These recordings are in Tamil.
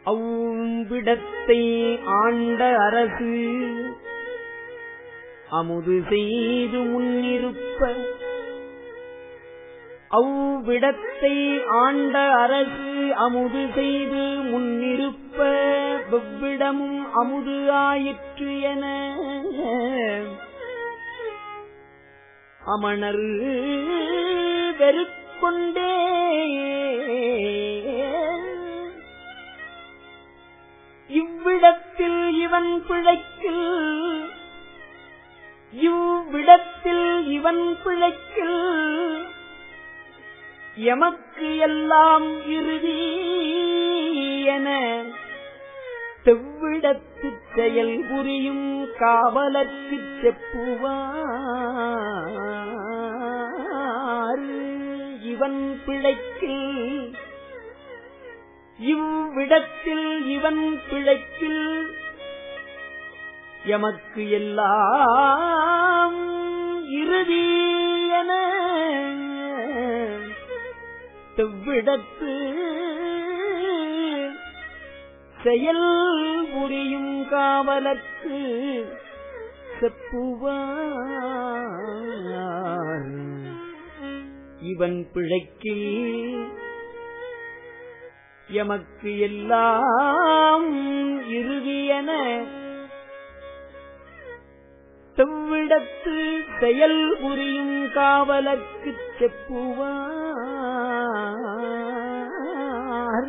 அவ்விடத்தை ஆண்ட அரசு அமுது செய்து முன்னிருப்ப அவ்விடத்தை ஆண்ட அரசு அமுது செய்து முன்னிருப்ப வெவ்விடமும் அமுது ஆயிற்று என அமணர் வெறுக்கொண்டே இவ்விடத்தில் இவன் பிழைக்கில் இவ்விடத்தில் இவன் பிழைக்கில் எமக்கு எல்லாம் இறுதி என தெவ்விடத்து செயல் புரியும் காவலர்க்குச் செப்புவார் இவன் பிழைக்கில் இவ்விடத்தில் இவன் பிழைக்கில் எமக்கு எல்லாம் இறுதி என தெவ்விடத்து செயல் புரியும் காவலர்க்கு செப்புவார் இவன் பிழைக்கில் எமக்கு எல்லாம் இறுதியென செவ்விடத்து செயல் புரியும் காவலர்க்குச் செப்புவார்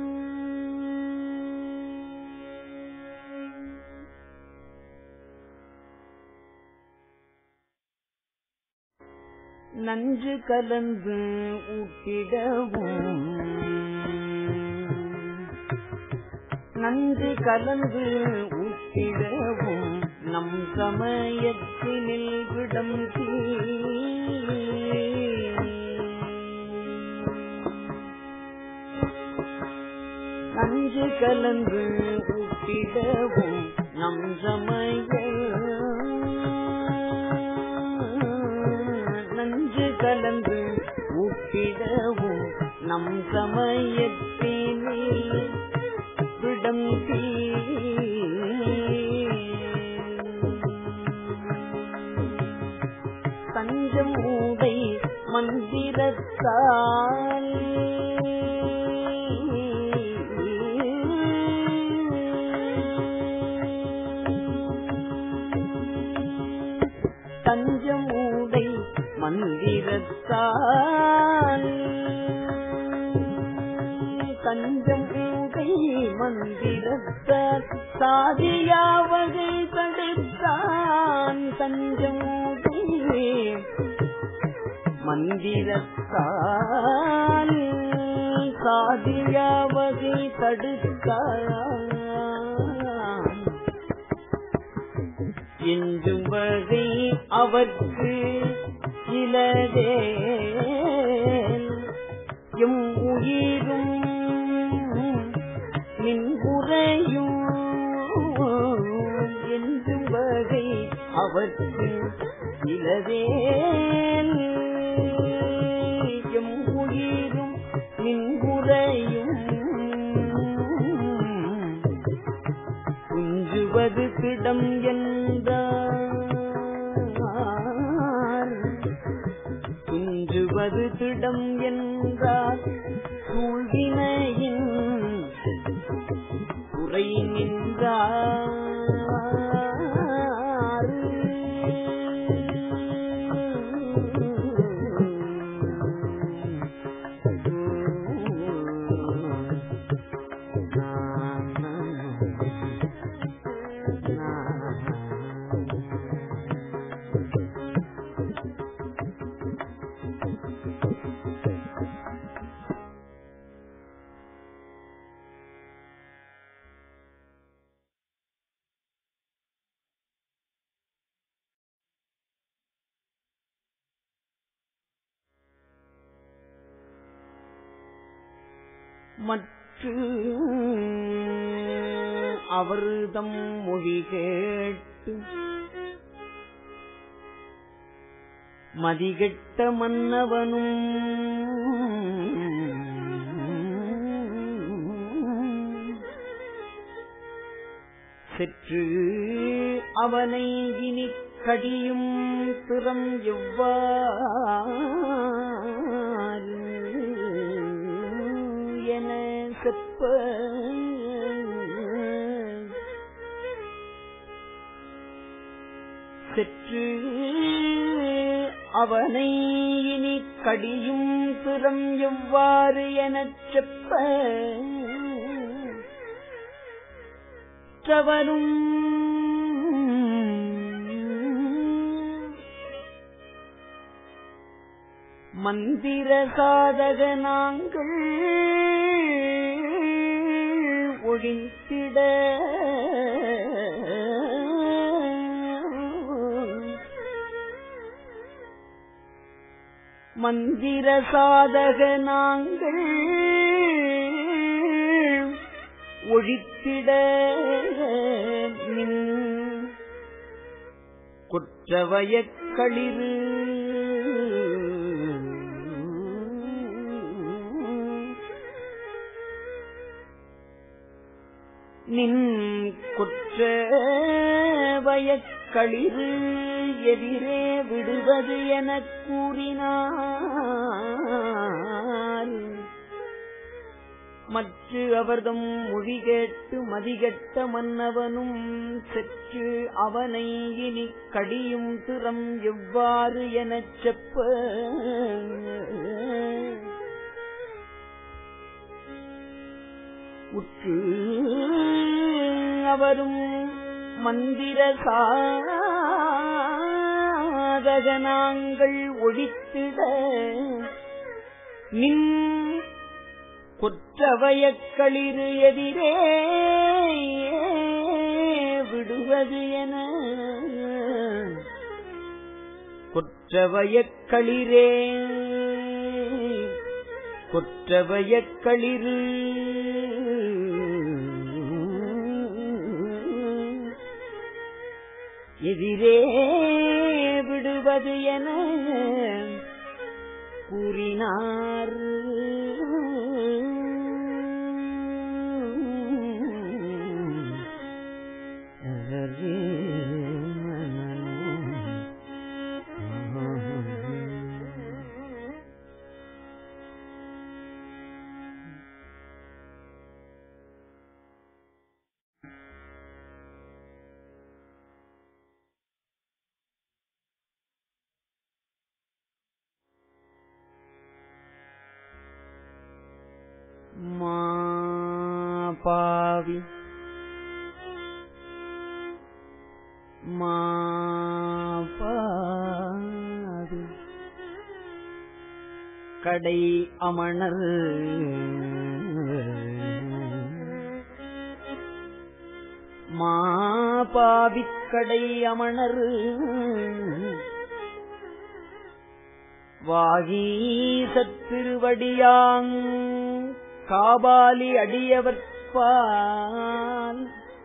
நஞ்சு கலந்து ஊட்டிடவும் நஞ்சு கலந்து ஊட்டிடவும் நம் சமயத்தினில் விடம் தீ நஞ்சு கலந்து ஊட்டிடவும் நம் சமய நஞ்சு கலந்து ஊட்டிடவும் நம் சமயத்தினே விடம் தீ தஞ்சம் ஊடை மந்திரத்தால் தஞ்சம் ஊடை மந்திரத்தால் தஞ்சம் ஊடை மந்திரத்தால் சாதியா வகை தடுத்தான் தஞ்சம் ஊடை மந்திரத்தால் சாதியா வகை தடுத்தான் என்றும் வகை அவர்க்கு இலதே எம் உயிரும் மின்குறையும் என்றும் வகை அவர்க்கு இலதே எம் உயிரும் மின்குறையும் குஞ்சுவது கிடம் என்றார் குஞ்சுவது திடம் என்றார் சூழ்வினையின் குறை நின்றார் மற்ற அவர்தம் மொழி கேட்டு மதிகெட்ட மன்னவனும் செற்று அவனை இனி கடியும் திறம் எவ்வாறு என செப்ப செற்று அவனை இனி கடியும் திறம் எவ்வாறு எனச் செப்ப மற்றவரும் மந்திர சாதக நாங்கள் ஒழித்திட மந்திர சாதக நாங்கள் ஒழித்திட நின் குற்றவயக்களிறு நின் குற்றவயக்களிறு எதிரே விடுவது எனக் கூறினார் மற்று அவர்தம் மொழி கேட்டு மதிகெட்ட மன்னவனும் செற்று அவனை இனி கடியும் திறம் எவ்வாறு எனச் செப்ப உற்று அவரும் மந்திர சாதகனாங்கள் ஒழித்திட நின் குற்றவயக்களிறு எதிரே விடுவது என குற்றவயக்களிரே குற்றவயக்களிறு எதிரே விடுவது என கூறினார் மாபாவி மாபாவி கடை அமணர் மாபாவிக்கடை அமணர் வாகீசத்திருவடியாங் காபாலி அடியவர்பால்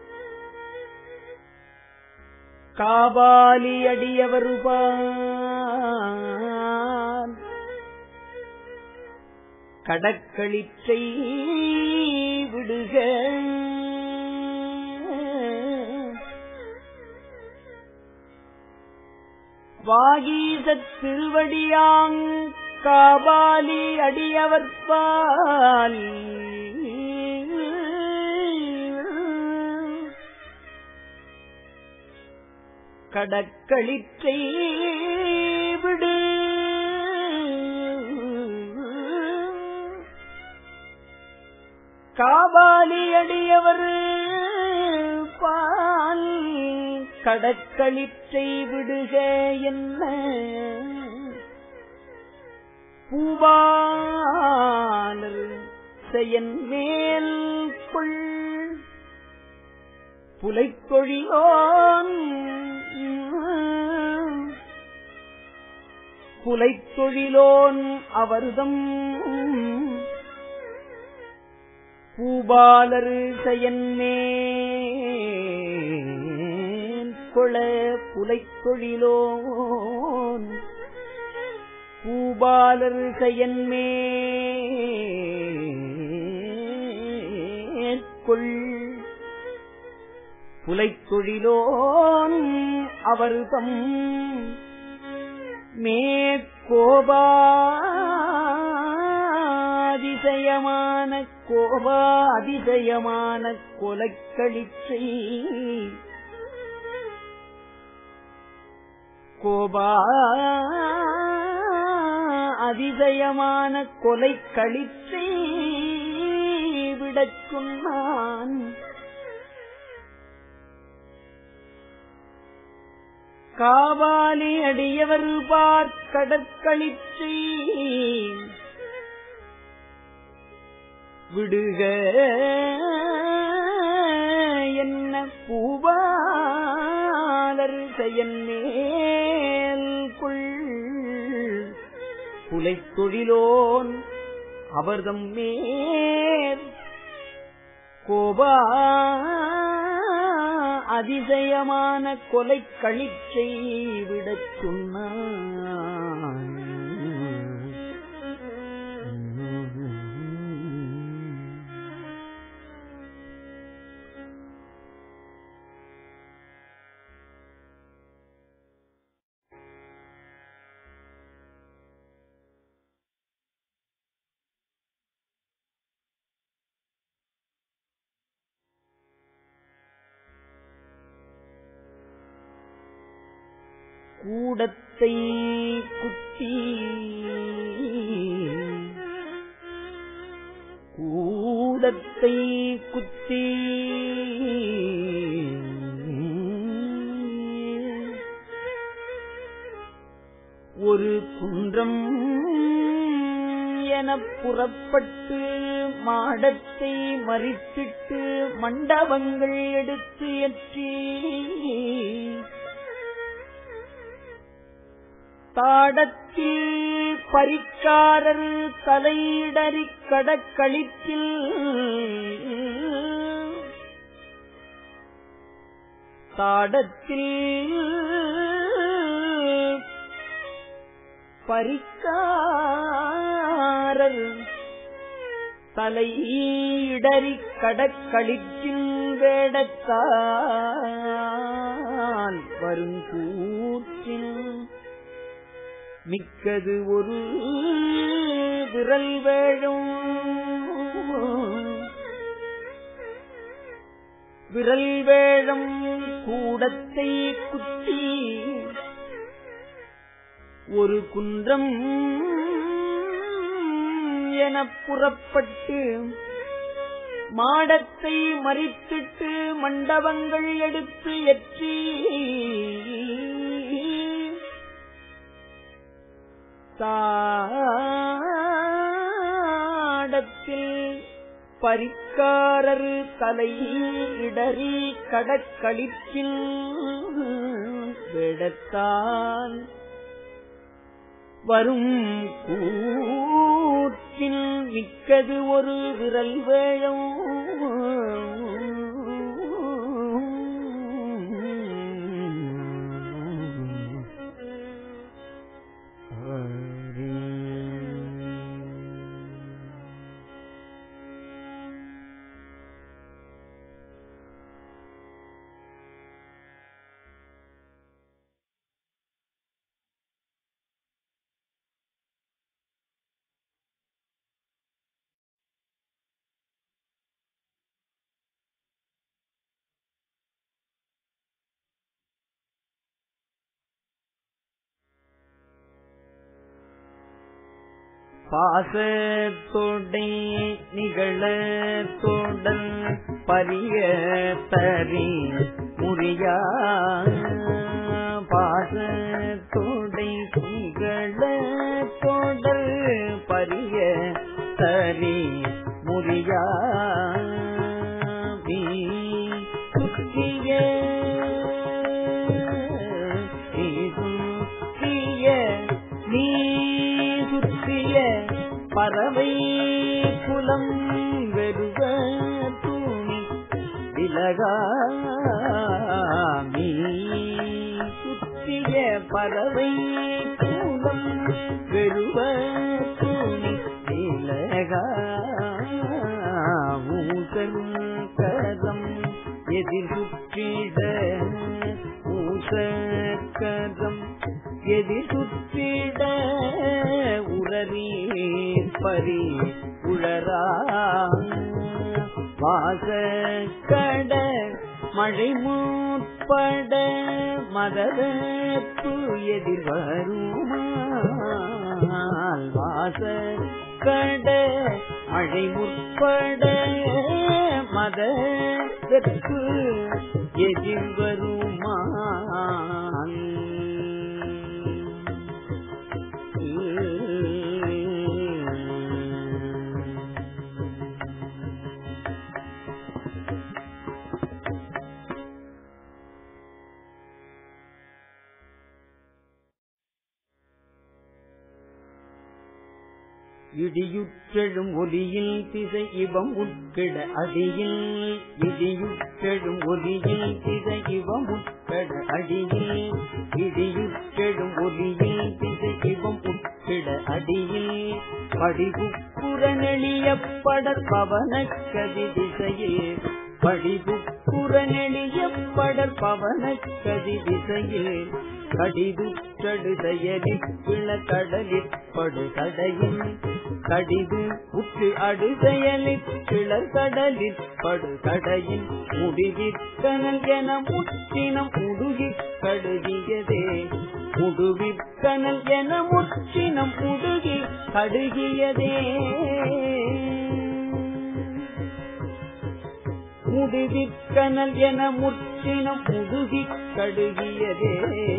காபாலி அடியவருபால் கடக்களிற்றை விடுக வாகீசத் திருவடியாங் காபாலி அடியவர்பால் கடக்களிற்றை விடு காபாலி அடியவர் பால் கடக்களிற்றை விடுக என்ன பூபாலர் செயன் மேல் கொள் புலைத்தொழிலோன் புலைத்தொழிலோன் அவர்தம் பூபாலர் செயன்மேல் கொள புலைத்தொழிலோன் பூபாலர் செயன்மேற்கொள் புலைத்தொழிலோன் அவர்தம் மேற்கோபாதிசயமான கோபா அதிசயமான கொலைக்களிச்சை கோபா அதிசயமான கொலை கழிச்சை விடச் சொன்னான் காவாலி அடியவர் பார்க்கடற்களிச்சை விடுக என்ன பூவாலர் செயன்னேல் கொள் புலைத்தொழிலோன் அவர்தம் மேல் கோபா அதிசயமான கொலை கழிச்சை விடச் சொன்னான் கூடத்தை குத்தி கூடத்தை குத்தி ஒரு குன்றம் எனப் புறப்பட்டு மாடத்தை மறித்திட்டு மண்டபங்கள் எடுத்து எற்றி தாடத்தில் பரிக்காரர் தலையிடறிக் கடக்களித்தில் தாடத்தில் பரிக்காரர் தலையிடறிக் கடக்களிற்றின் வேடத்தான் வருங்கூற்றின் மிக்கது ஒரு விரல் வேழும் விரல் வேழம் கூடத்தை குத்தி ஒரு குன்றம் எனப் புறப்பட்டு மாடத்தை மறித்திட்டு மண்டபங்கள் எடுத்து எற்றி தாடத்தில் பரிக்காரர் தலை இடறி கடற்களிப்பில் விடத்தான் வரும் கூற்றில் மிக்கது ஒரு விரல் வேழும் பாசத்தொடை நிகழ தொடல் பரிய தரி முறியா பாசத்தொடை நிகழ தொடல் பரிய தரி முறியா நீ சுற்றிய நீ சுற்றிய நீ சுற்றிய பறவை குலம் வெறுவ தூணி விலகாமி சுற்றிய பறவை குலம் வெறுவ தூணி விலகாமூசன் கரம் எதிர் சுற்றி சுற்றிட ஊசக்கரம் எதிர் சுற்றிட உரறி பரி உழரா வாசக்கட மழை முற்பட மதப்பு எதிர் வருமால் வாசக்கட மழை முற்பட மதப்பு எதிர் வருமால் இடியுற்றெழும் ஒலியில் திசை இவம் உட்கிட அடியில் இடியுற்றெழும் ஒலியில் திசை இவம் உட்கிட அடியில் இடியுற்றெழும் ஒலியில் திசை இவம் உட்கிட அடியில் படிபுப்புற நெளியப்படற் பவன கதி திசையில் படிபுப்புற நெளியப்படற் பவன கதி திசையில் கடிது கடுதையலி பிள கடலிற் படு தடையில் கடிது உற்று அடுதையலி கிளர் கடலிற் படு தடையில் முடிவிற்கனல் என முற்றினம் உடுகி கடுகியதே முடுவிற்கனல் என முற்றினம் உடுகி கடுகியதே முடுவிற்கனல் என முற்றினம் முடுகி கடுகியதே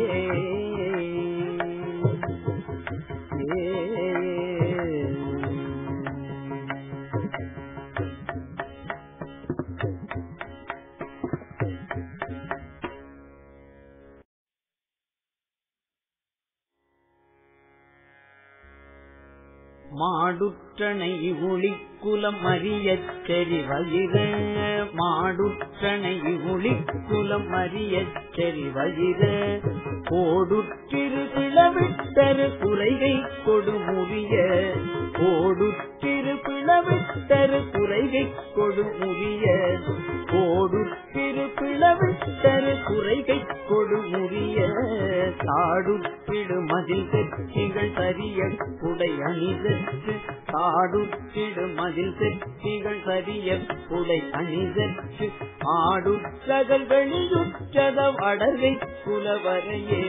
மாடுற்றனை ஒளிக்குலம் அறியச் செறி வயிற மாடுற்றனை ஒளிக்குலம் அறியச் செறி வயிற கோடுற்றிரு பிளவிட்டரு குறைகை கொடுமுறிய கோடுற்றிரு பிளவிட்டரு குறைகை கொடுமுறிய கோடுற்றிரு பிளவிட்டரு குறைகை கொடுமுறிய தாடுற்றிடு மதில் தெற்றிகள் சரிய குடை அணிதற்கு காடுற்றிடு மதில் தெற்றிகள் சரிய குடை அணிதற்கு ஆடுற்றகல் வெளியுற்றத வடகை குலவரையே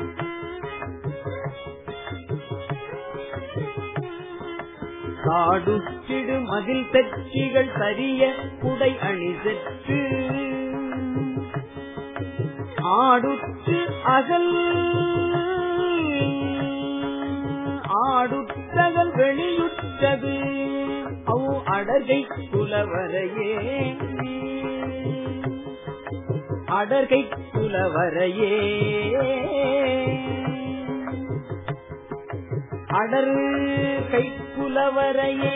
காடுற்றிடு மதில் தெற்றிகள் சரிய குடை அணிதற்கு ஆடுற்று அகல் ஆடுற்றகல் வெளியுற்றது அவ் அடர்கை குலவரையே அடர்கை குலவரையே அடர் கை குலவரையே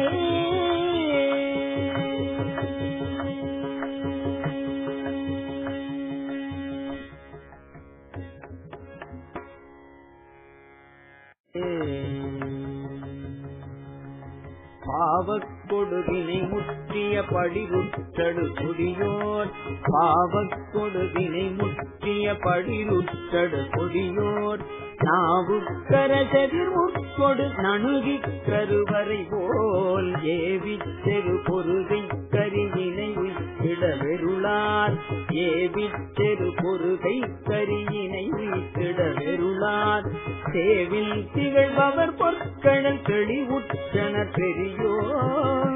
பாவக் கொடுவினை முற்றிய படிருற்றடு கொடியோர் பாவக் கொடுவினை முற்றிய படிருற்றடு கொடியோர் நாவுக்கரசதிர் உட்கொடு நணுகி கருவறை போல் ஏவிச் செரு பொருகை கரியினை உய்த்திட வெருளார் ஏவிச் செரு பொருகை கரியினை உய்த்திட வெருளார் சேவில் திகழ்பவர் பொற்கழல் தெளிவுற்றன பெரியோர்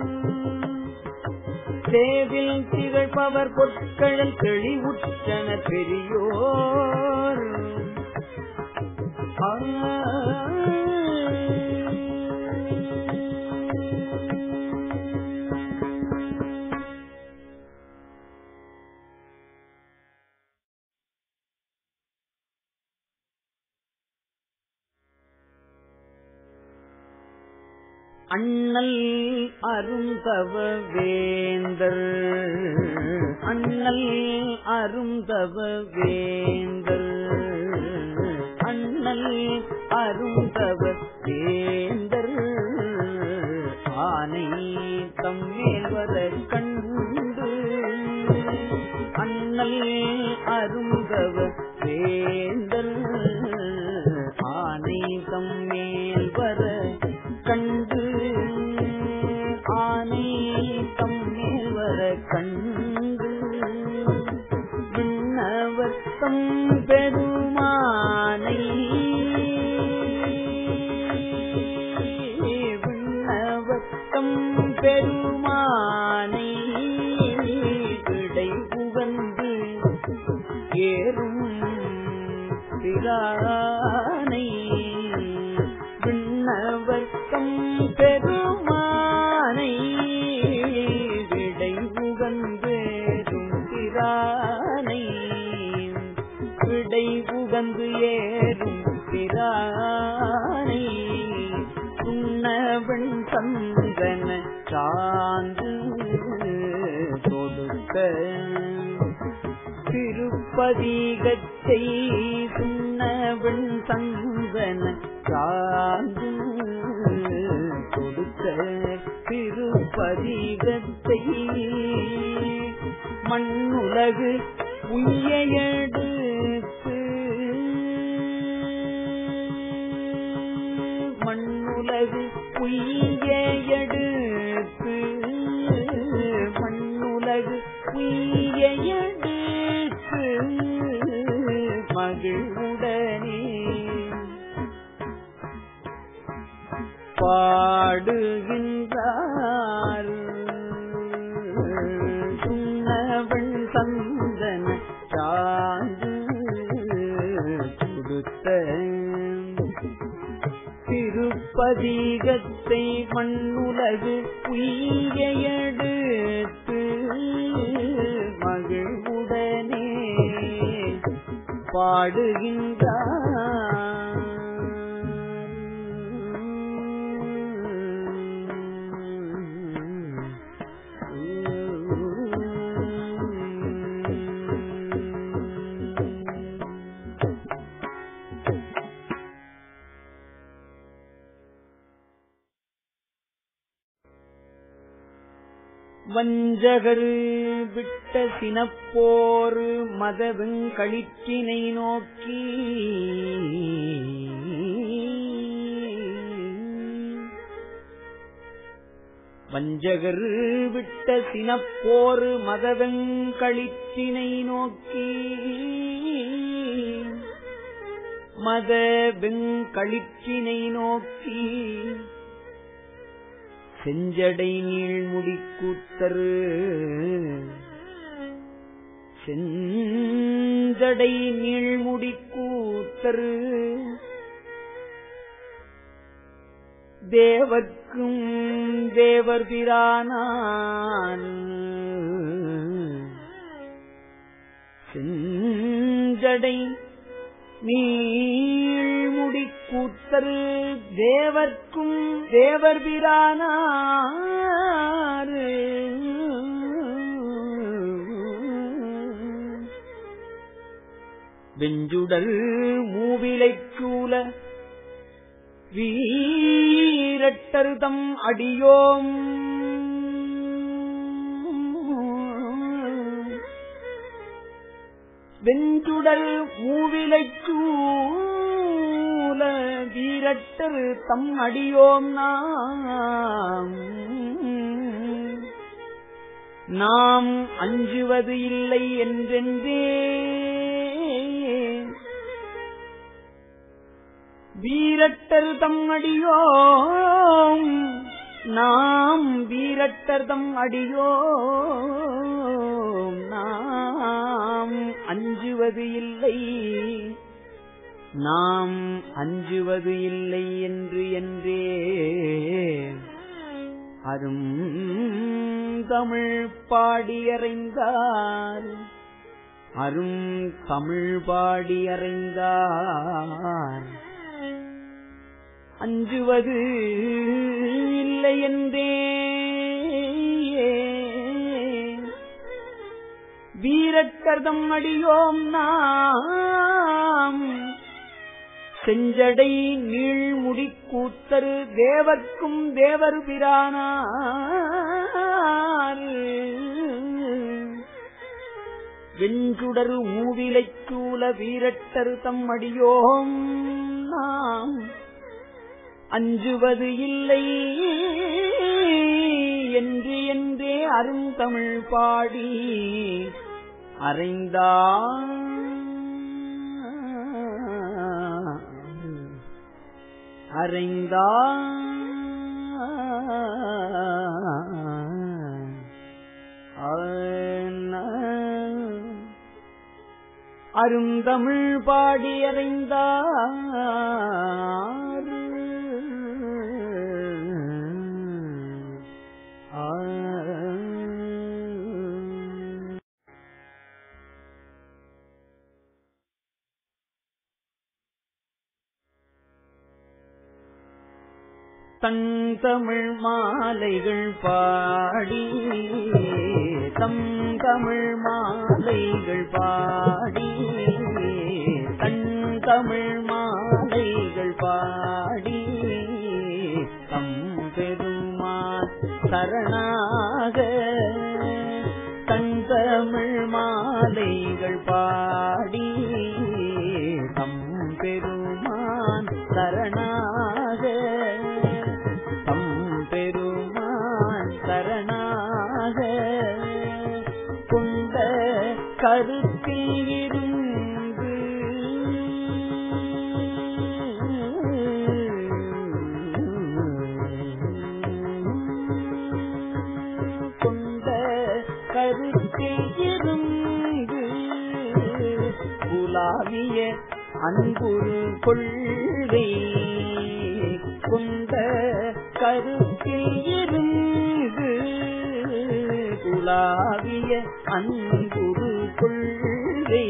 சேவில் திகழ்பவர் பொற்கழல் தெளிவுற்றன பெரியோர் ஆ அண்ணல் அருந்தவ வேந்தர் அண்ணல் அருந்தவ வேந்தர் அண்ணல் அருந்தவ வேந்தர் ஆனை தம்மேல் வர கண்டு அண்ணல் எம் பெருமானை விடை உகந்தேரும் பிரானை விடை உகந்து ஏறும் பிரானை உண்ணவன் சந்தன சாந்து கொடுக்க திருப்பதிகத்தை சுண்ணவன் சந்தன சாந்து கொடுக்க திருப்பதிகத்தை மண்ணுலகு உய்யெடுத்து மண்ணுலகு உய்யெடுத்து மண்ணுலகு உய்யெடுத்து மகிழ்வுடனே பாடுகின்றார் சுண்ணவன் சந்தன சாந்து கொடுத்த திருப்பதிகத்தை மண்ணுலகு உய்யெடுத்து மகிழ்வுடனே பாடுகின்றார் வஞ்சகர் விட்ட சினப்போர் மதவெங் களிற்றினை நோக்கி வஞ்சகர் விட்ட சினப்போர் மதவெங் களிற்றினை நோக்கி மத வெங்களிற்றினை நோக்கி செஞ்சடை நீழ்முடி கூத்தரு செஞ்சடை நீழ்முடி கூத்தரு தேவர்க்கும் தேவர் பிரானான் செஞ்சடை நீழ்முடி கூத்தரு தேவர்க்கும் தேவர் பிரானாரு வெஞ்சுடல் மூவிலைச் சூல வீரட்டருதம் அடியோம் வெஞ்சுடல் மூவிலைச் சூல வீரட்டர் தம் அடியோம் நாம் நாம் அஞ்சுவது இல்லை என்றென்றே வீரட்டர் தம் அடியோம் நாம் வீரட்டர் தம் அடியோம் நாம் அஞ்சுவது இல்லை நாம் அஞ்சுவது இல்லை என்று என்றே அரும் தமிழ் பாடியறைந்தார் அரும் தமிழ் பாடியறைந்தார் அஞ்சுவது இல்லை என்றே வீரக்கர்தம் அடியோம் நாம் செஞ்சடை நீழ்முடி கூத்தரு தேவர்க்கும் தேவர் பிரானார் வெஞ்சுடரு மூவிலைச் சூல வீரட்டரு தம் அடியோம் நாம் அஞ்சுவது இல்லை என்று என்றே அருந்தமிழ் பாடி அறைந்தா அறைந்தா அருந்தமிழ் பாடி அறைந்தார் தன் தமிழ் மாலைகள் பாடி தம் தமிழ் மாலைகள் பாடி தன் தமிழ் மாலைகள் பாடி தம் பெருமான் சரணாக தன் தமிழ் மாலைகள் பாடி தம் பெருமான் சரணாக தம் பெருமான் சரணாக கொண்ட கருத்தில் இருந்து கொண்ட கருத்தில் இருந்து குலாவிய அன்புரு கொள்கை கொண்ட கருத்தில் இருந்து குலாவிய அன்புரு கொள்கை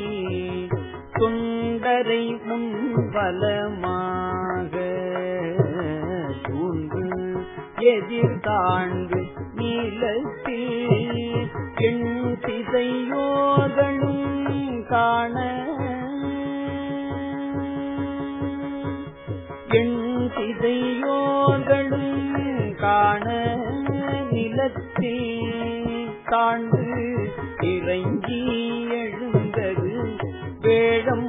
தொண்டரை முன்பலமாக தூண்டு எதிர் தாழ்ந்து நீளத்தில் எண் திசையோர்களும் காண எண் திசையோர்களும் காண நிலத்தில் தாழ்ந்து இறங்கி எழுந்தது வேடம்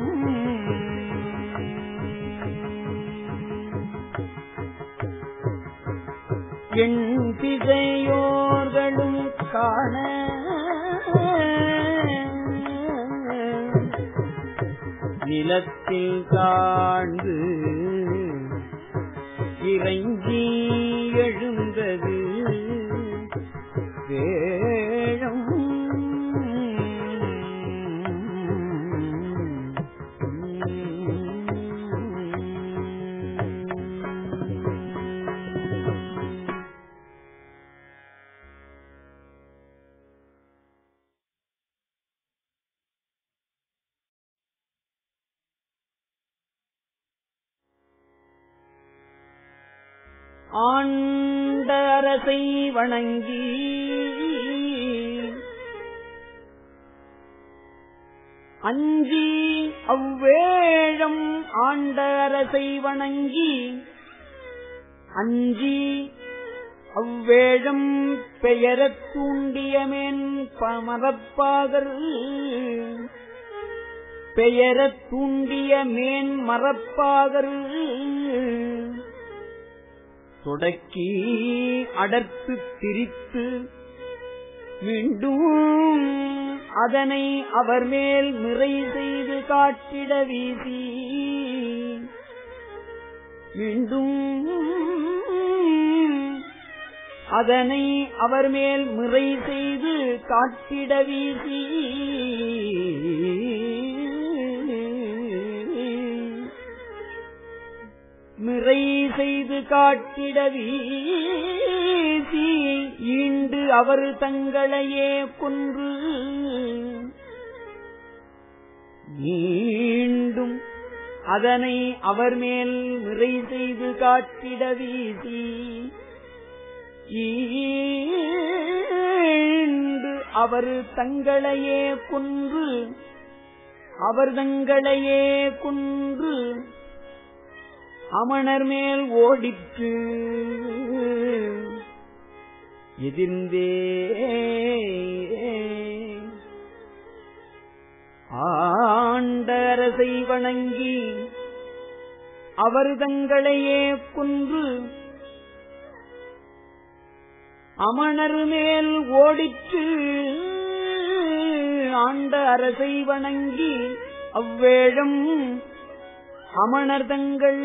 எண் திசையோர்களும் காண நிலத்தில் தாழ்ந்து இறங்கி எழுந்தது வேழம் ஆண்ட அரசை வணங்கி அஞ்சி அவ்வேழம் ஆண்ட அரசை வணங்கி அஞ்சி அவ்வேழம் பெயரத் தூண்டியமேன் பமரப்பாகர் பெயரத் தூண்டிய மேன் மரப்பாகர் தொடக்கி அடர்த்து திரித்து மீண்டும் அதனை அவர் மேல் நிறை செய்து காட்டிட வீசி மீண்டும் அதனை அவர் மேல் முறை செய்து காட்டிட வீசி மிறை செய்து காட்டிட வீசி ஈண்டு அவர் தங்களையே கொன்று மீண்டும் அதனை அவர் மேல் நிறை செய்து காட்டிட வீசி ஈண்டு அவர் தங்களையே கொன்று அவர் தங்களையே கொன்று அமணர் மேல் ஓடிற்று எதிர்ந்தே ஆண்ட அரசை வணங்கி அவர் தங்களையே கொன்று அமணர் மேல் ஓடிற்று ஆண்ட அரசை வணங்கி அவ்வேழம் அமணர் தங்கள்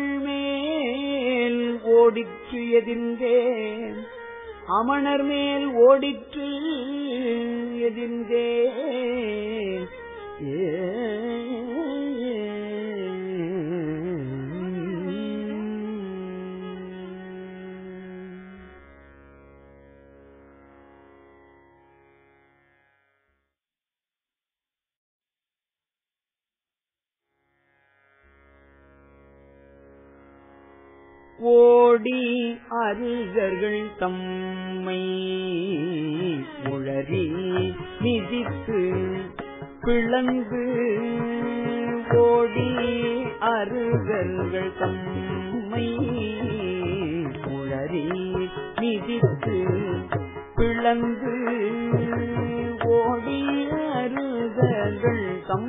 மேல் ஓடிற்று எதிர்ந்தே அமணர் மேல் ஓடிற்று எதிர்ந்தே ஏ ஓடி அருகர்கள் தம்மை உளறி மிதித்து பிளந்து ஓடி அருகர்கள் தம்மை உளறி மிதித்து பிளந்து ஓடி அருகர்கள்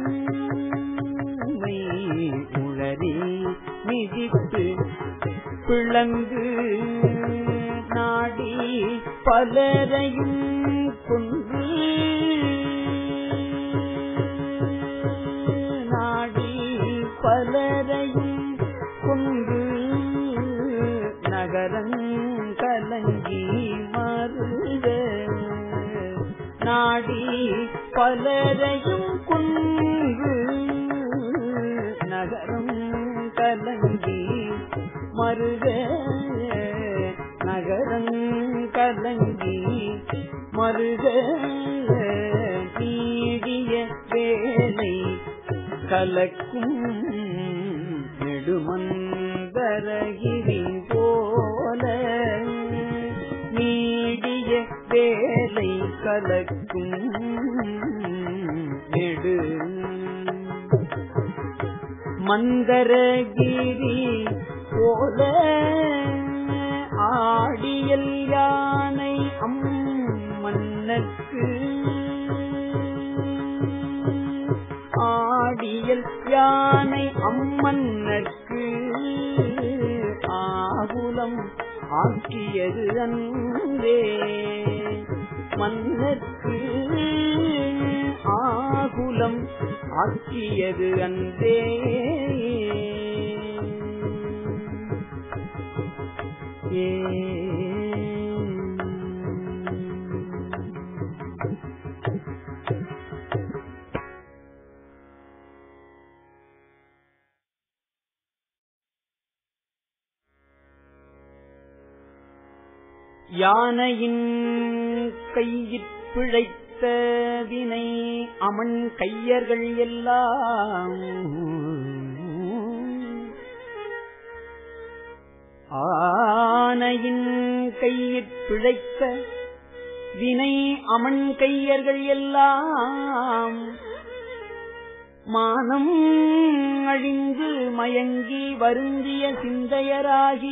தம்மை உளறி மிதித்து பிளந்து நாடி பலரையும் கொன்று நாடி பலரையும் கொன்று நகரங்கலங்கி மருக நாடி பலரையும் கொன்று நகரம் கலங்கி மருக நகரம் கலங்கி மருக நீடிய வேலை கலக்கும் நெடுமந்தரகிரி போல நீடிய வேலை கலக்கும் நெடு மந்தரகிரி போல ஆடியல் யானை அம்மன்னக்கு ஆடியல் யானை அம்மன்னக்கு ஆகுலம் ஆக்கியது அன்பே மன்னர்க்கு ஆகுலம் ஆக்கியது அன்பே யானையின் கையிற் பிழைத்த வினை அமன் கையர்கள் எல்லாம் ஆனையின் கையிற் பிழைத்த வினை அமன் கையர்கள் எல்லாம் மானம் அழிந்து மயங்கி வருந்திய சிந்தையராகி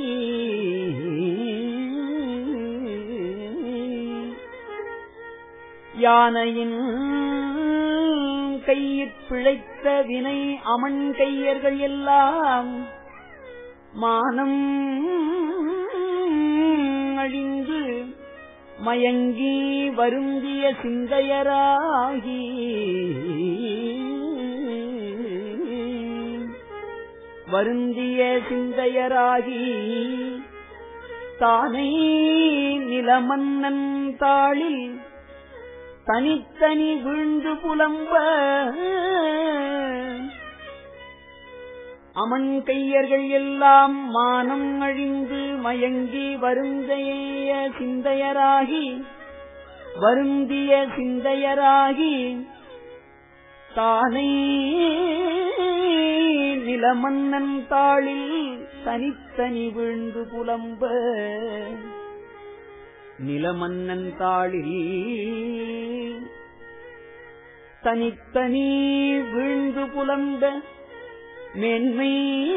யானையின் கையிற் பிழைத்த வினை அமன் கையர்கள் எல்லாம் மானம் அழிந்து மயங்கி வருந்திய சிந்தையராகி வருந்திய சிந்தையராகி தானே நிலமன்னன் தாளில் தனித்தனி வீழ்ந்து புலம்ப அமன் கையர்கள் எல்லாம் மானம் அழிந்து மயங்கி வருந்தைய சிந்தையராகி வருந்திய சிந்தையராகி தானே நிலமன்னன் தாளில் தனித்தனி வீழ்ந்து புலம்ப நிலமன்னன் தாளில் தனித்தனி வீழ்ந்து புலம்ப மேன்மை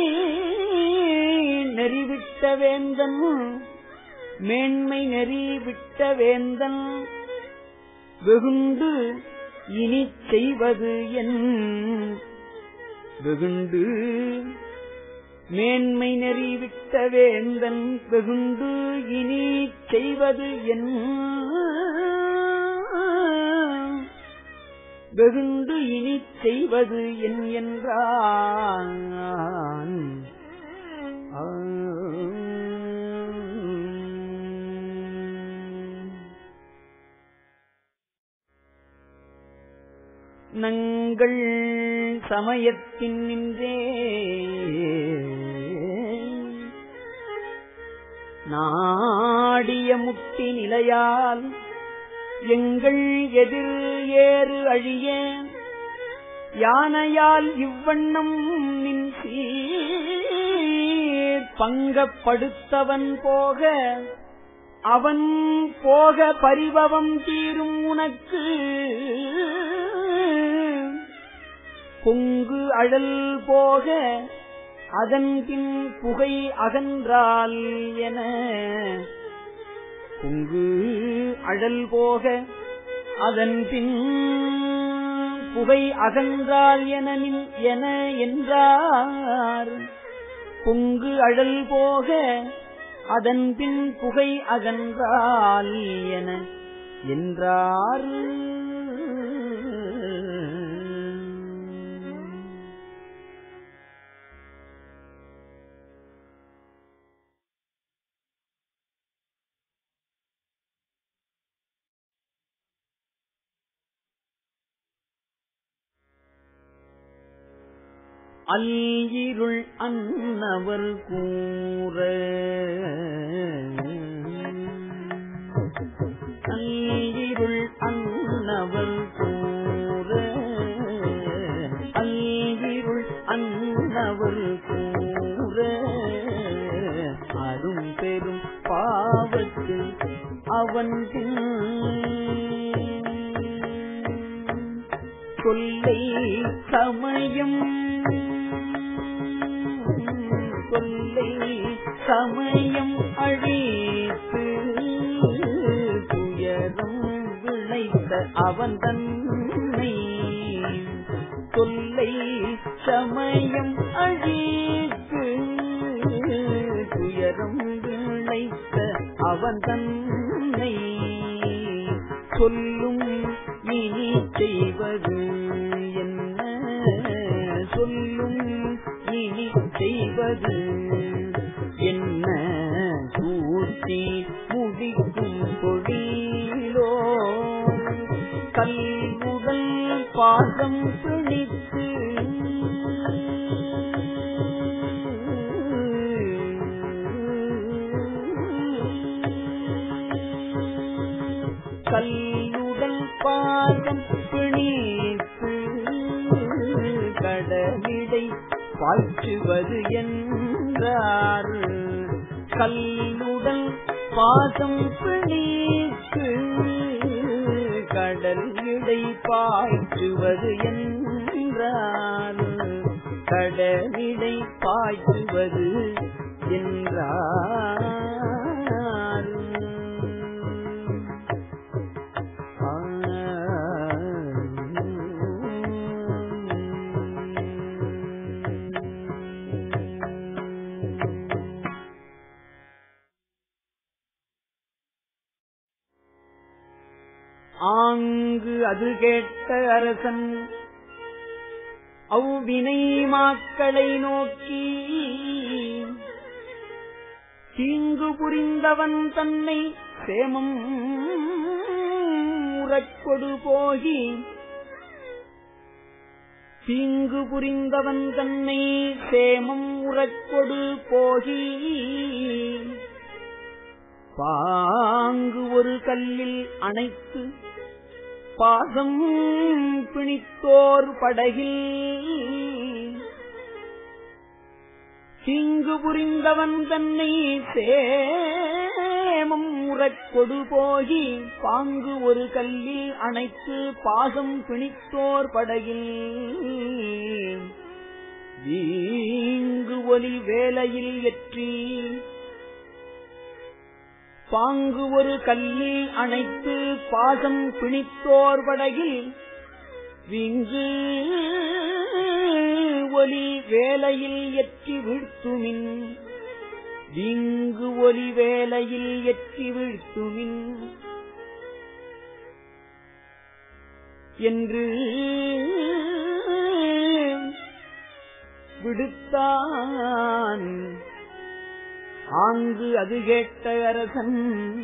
நெறிவிட்ட வேந்தன் மேன்மை நெறிவிட்ட வேந்தன் வெகுண்டு இனி செய்வது என் வெகுண்டு மேன்மை நெறிவிட்ட வேந்தன் வெகுண்டு இனி செய்வது என் வெகுண்டு இனி செய்வது என் என்றான் நங்கள் சமயத்தின் நின்றே நாடிய முட்டி நிலையால் எங்கள் எதிர் ஏறு அழிய யானையால் இவ்வண்ணம் நின் சீர் பங்கப்படுத்தவன் போக அவன் போக பரிபவம் தீரும் உனக்கு பொங்கு அழல் போக அதன் பின் புகை அகன்றால் என பொங்கு அழல் போக அதன் பின் புகை அகன்றால் என நின் என என்றார் பொங்கு அழல் போக அதன் பின் புகை அகன்றால் என என்றார் அல்லிருள் அன்னவர் கூற அல்லிருள் அன்னவர் கூற அல்லிருள் அன்னவர் கூற அரும் பெரும் பாவத்து அவன் சொல்லை சமயம் சொல்லை சமயம் அழித்து துயரம் விளைத்த அவன் தன்னை சொல்லை சமயம் அழித்து துயரம் விளைத்த அவன் தன்னை சொல்லும் இனி செய்வது என்ன சொல்லும் இனி செய்வது என்ன சூழ்ச்சி முடிக்கும் பொழிலோ கல்வுடல் பாதம் பிணித்து கல்லுடல் பாதம் பிணித்து கடலிடை பாய்ச்சுவது என்றார் கல்லுடல் பாதம் பிணித்து கடல் இடை பாய்ச்சுவது என்றார் கடலிடை பாய்ச்சுவது என்றார் ஆங்கு அது கேட்ட அரசன் அவ்வினை மாக்களை நோக்கி தீங்கு புரிந்தவன் தன்னை சேமம் உறக்கொடு போகி தீங்கு புரிந்தவன் தன்னை சேமம் உறக்கொடு போகி பாங்கு ஒரு கல்லில் அணைத்து பாசம் பிணித்தோர் படகில் தீங்கு புரிந்தவன் தன்னை சேமம் உறக்கொடு போகி பாங்கு ஒரு கல்லில் அணைத்து பாசம் பிணித்தோர் படகில் வீங்கு ஒலி வேலையில் எற்றி பாங்கு ஒரு கல்லில் அணைத்து பாசம் பிணித்தோர் படகில் விங்கு ஒலி வேலையில் எற்றி வீழ்த்துமின் விங்கு ஒலி வேலையில் எற்றி வீழ்த்துமின் என்று விடுத்தான் ஆங்கு அது கேட்ட அரசன்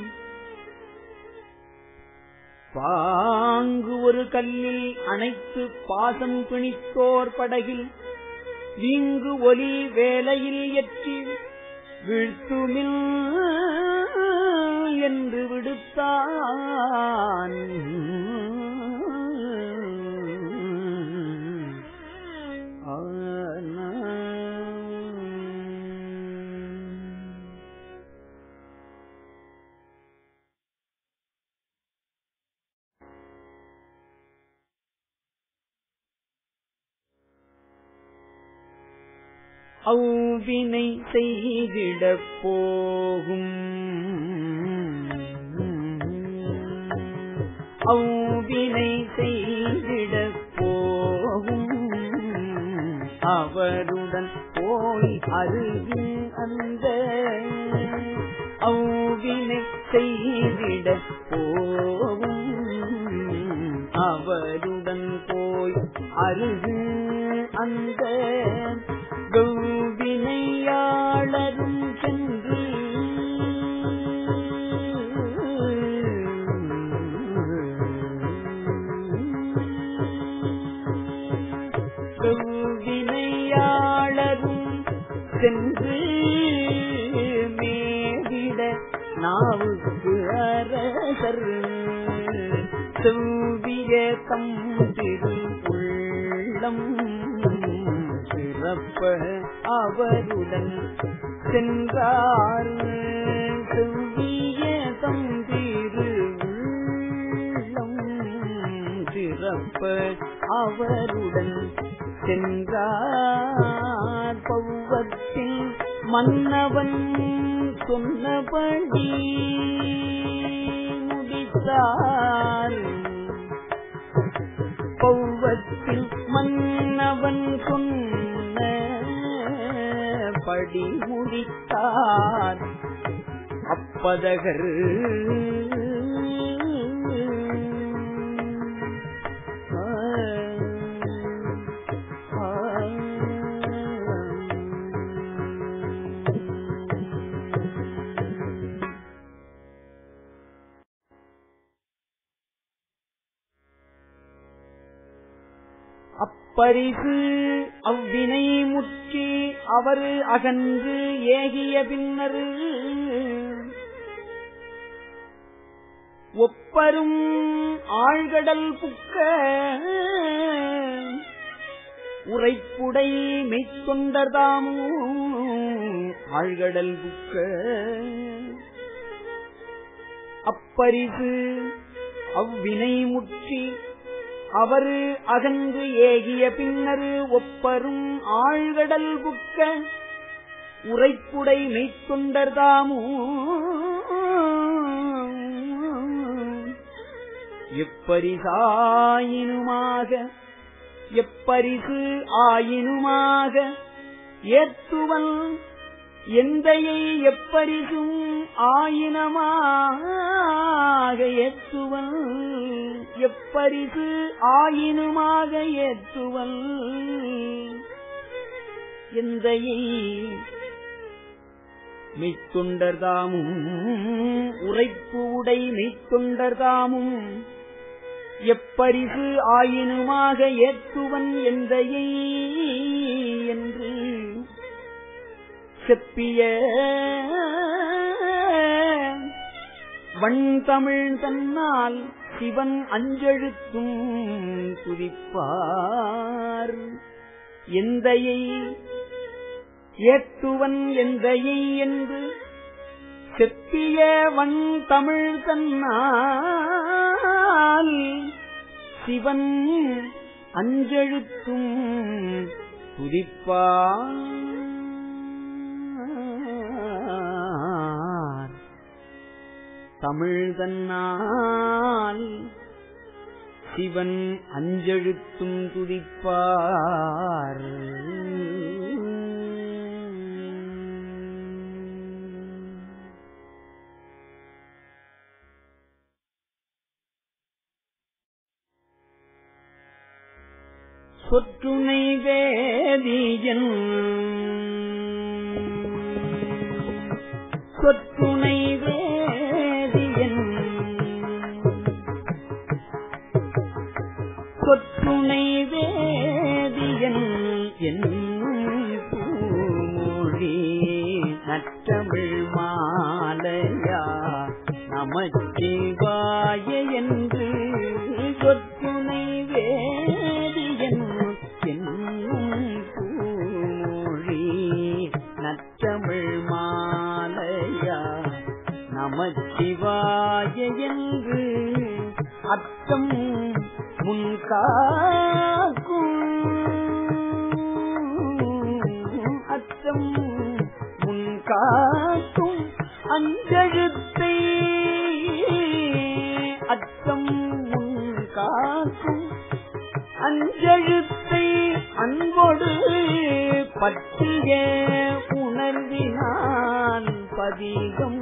பாங்கு ஒரு கல்லில் அணைத்து பாசம் பிணித்தோர் படகில் வீங்கு ஒலி வேலையில் எற்றி வீழ்த்துமில் என்று விடுத்தான் ஆன அவ்வினை செய்திடப் போகும் அவ்வினை செய்திடப் போகும் அவருடன் போய் அருகின் அந்த அவ்வினை செய்திட போகும் அவருடன் போய் அருகு அந்த கௌவினையாளரும் சென்று கௌவினையாளரும் சென்று மேவிட நாவுக்கு அரசர் செவ்விய தம் திரு உள்ளம் சிறப்ப அவருடன் சென்றார் செவ்விய தம் திரு உள்ளம் சிறப்ப அவருடன் சென்றார் பௌவத்தில் மன்னவன் சொன்னபடி முடித்தார் பௌவத்தில் மன்னவன் சொன்ன படி முடித்தார் அப்பதகர் அப்பரிசு அவ்வினை முற்றி அவர் அகன்று ஏகிய பின்னர் ஒப்பரும் ஆழ்கடல் புக்க உரைப்புடை மெய்த்தொண்டர்தாமோ ஆழ்கடல் புக்க அப்பரிசு அவ்வினை முற்றி அவர் அகன்று ஏகிய பின்னர் ஒப்பரும் ஆழ்கடல் புக்க உரைப்புடை மெய்த்தொண்டர்தாமோ எப்பரிசாயினுமாக எப்பரிசு ஆயினுமாக ஏத்துவல் எந்தையை எப்பரிசும் ஆயினமாக ஏத்துவல் எப்பரிசு ஆயினுமாக ஏத்துவல் எந்தையை மெய்த்தொண்டர்தாமும் உரைப்பு உடை மெய்த்தொண்டர்தாமும் எப்பரிசு ஆயினுமாக ஏத்துவன் எந்தையை என்று செப்பிய வண்தமிழ் தன்னால் சிவன் அஞ்செழுத்தும் துதிப்பார் எந்தையை ஏத்துவன் எந்தையை என்று செப்பிய வன் தமிழ் தன்னால் சிவன் அஞ்செழுத்தும் துதிப்பார் தமிழ் தன்னால் சிவன் அஞ்செழுத்தும் துதிப்பார் சொற்றுனை வேதியன் சொற்றுனை வேதியன் சொற்றுனை வேதியன் என்னும் பூமொழி நற்றமிழ் மாலையா நமச்சிவாய என்று சொற்றுனை வேதியன் என்னும் பூமொழி நற்றமிழ் மாலையா நமச்சிவாய என்று அச்சம் முன்காக்கும் அச்ச முன்காக்கும் அஞ்செழுத்தை அச்சம் முன்காக்கும் அஞ்செழுத்தை அன்போடு பற்றிய உணர்வினான் பதிகம்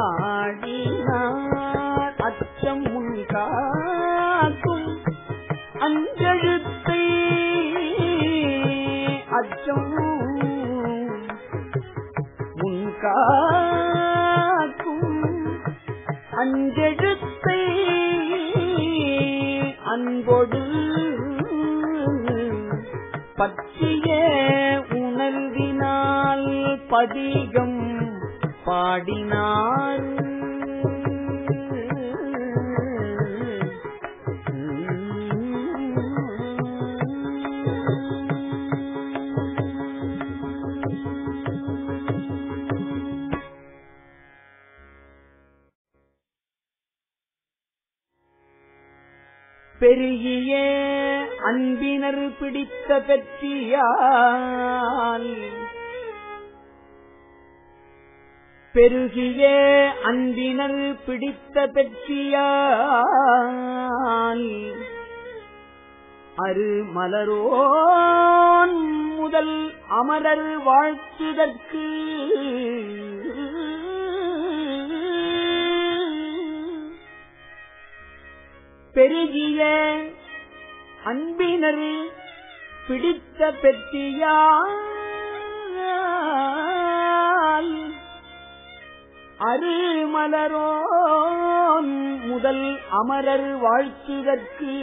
பாடினார் அச்சம் முன்காக்கும் அஞ்செழுத்தை அச்சம் முன்காக்கும் அஞ்செழுத்தை அன்போடு பற்றிய உணர்வினால் பதிகம் பாடினார் பெருகிய அன்பினர் பிடித்த பெற்றியால் பெருகிய அன்பினர் பிடித்த பெற்றியால் அரு மலரோன் முதல் அமரர் வாழ்த்துதற்கு பெருகிய அன்பினர் பிடித்த பெற்றியால் அருமலரோன் முதல் அமரர் வாழ்த்துதற்கு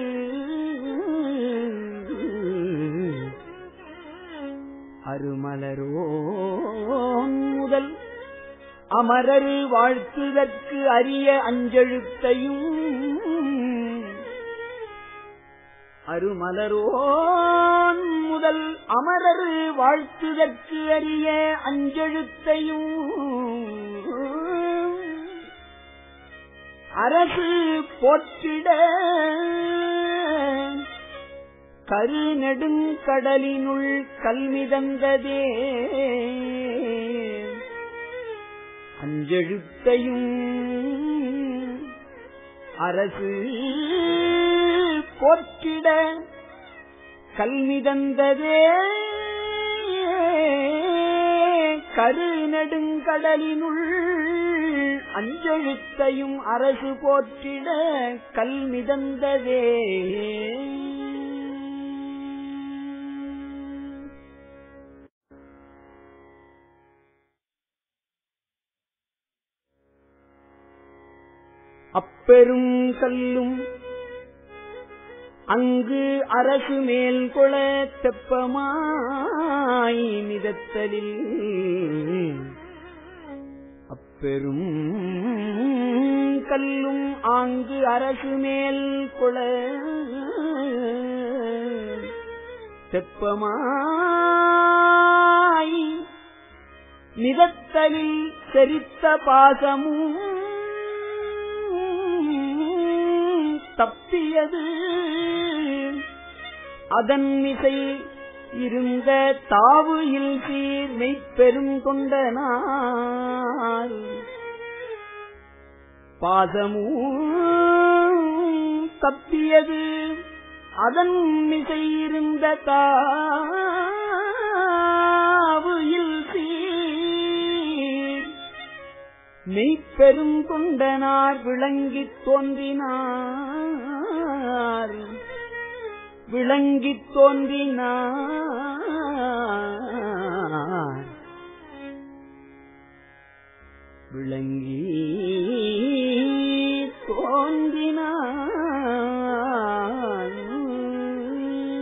அருமலரோன் முதல் அமரர் வாழ்த்துதற்கு அரிய அஞ்செழுத்தையும் அருமலரோன் முதல் அமரர் வாழ்த்துதற்கு அரிய அஞ்செழுத்தையும் அரசு போற்றிட கருநெடுங்கடலினுள் கல்மிதந்ததே அஞ்செழுத்தையும் அரசு போற்றிட கல்மிதந்ததே கருநெடுங்கடலினுள் அஞ்செழுத்தையும் அரசு போற்றிட கல்மிதந்ததே அப்பெரும் கல்லும் அங்கு அரசு மேல் கொள தெப்பமாய் மிதத்தலில் அப்பெரும் கல்லும் ஆங்கு அரசு மேல் கொள தெப்பமாய் மிதத்தலில் செரித்த பாசமும் தப்பியது அதன் மிசை இருந்த தாவு இல் சீர் மெய்ப்பெரும் கொண்டனார் பாசமும் தப்பியது அதன் மிசை இருந்த தாவு இல் சீர் மெய்ப்பெரும் கொண்டனார் விளங்கித் தோன்றினார் விளங்கித் தோன்றினார் விளங்கி தோன்றினார்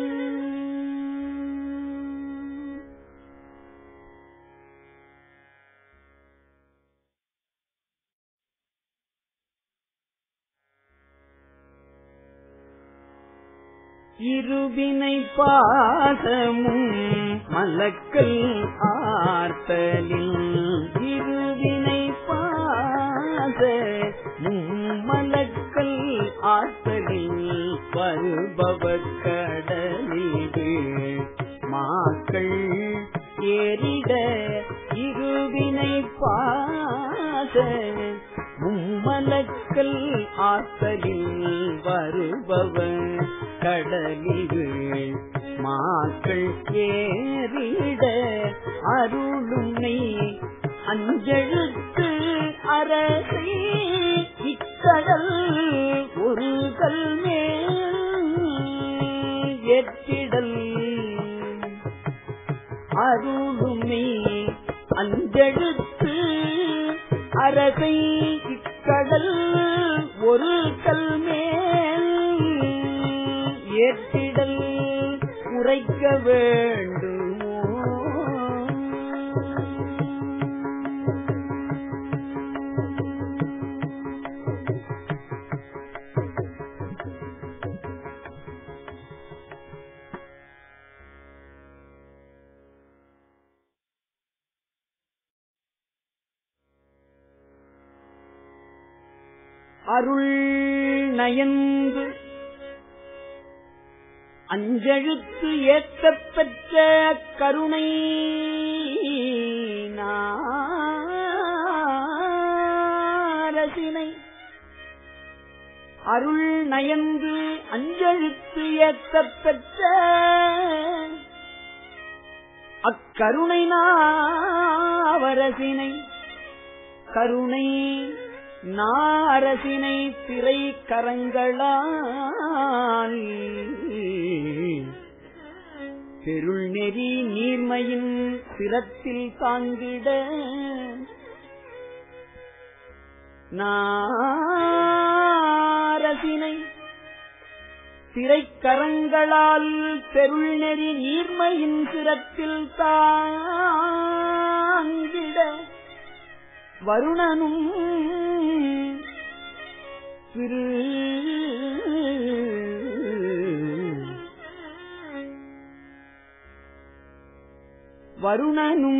இருவினை பாசமும் மலக்கல் ஆர்த்தலில் இருவினை பாச மலக்கல் ஆர்த்தலில் வருபவர் கடலில் மாக்கள் ஏறிட இருவினை பாச மும்மலக்கல் ஆத்தலில் வருபவர் கடலில் மாக்கள் ஏறிட அருளுமை அஞ்செழுத்து அரசை இக்கடல் ஒரு கல்மேல் ஏற்றிடல் அருளுமை அஞ்செழுத்து அரசை இக்கடல் ஒரு கல்மேல் ஏற்றிடல் உரைக்க வேண்டுமோ அருள் நயந்து அஞ்செழுத்து ஏத்தப் பெற்ற கருணை நாரசினை அருள் நயந்து அஞ்செழுத்து ஏத்தப் பெற்ற அக்கருணை நாவரசினை கருணை நாரசினை திரை கரங்களால் பெருள் நெறி நீர்மையின் சிரத்தில் தாங்கிட நாரசினை திரைக்கரங்களால் பெருள் நெறி நீர்மையின் சிரத்தில் தாங்கிட வருணனும் திரு வருணனும்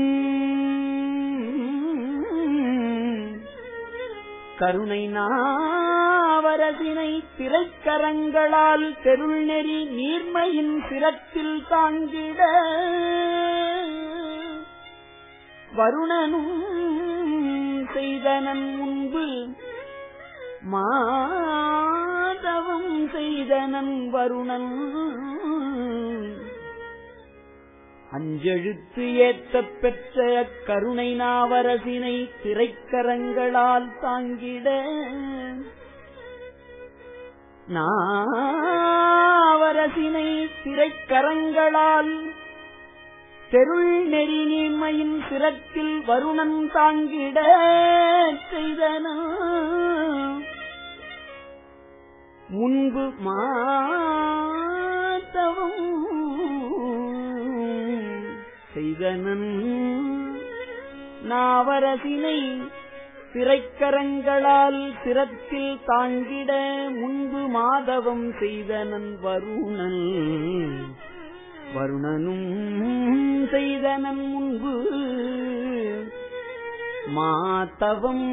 கருணை நாவரசினை திரைக்கரங்களால் தெருள் நெறி நீர்மையின் சிரத்தில் தாங்கிட வருணனும் செய்தனன் முன்பு மாதவம் செய்தனன் வருணன் அஞ்செழுத்து ஏத்தப் பெற்ற கருணை நாவரசினை திரைக்கரங்களால் தாங்கிட நாவரசினை திரைக்கரங்களால் தெருள் நெறி நீமையின் சிரத்தில் வருணன் தாங்கிட செய்தன முன்பு மாத்தவும் செய்தனன் நாவரசினை திரைக்கரங்களால் சிரத்தில் தாங்கிட முன்பு மாதவம் செய்தனன் வருணன் வருணனும் செய்தனன் முன்பு மாத்தவம்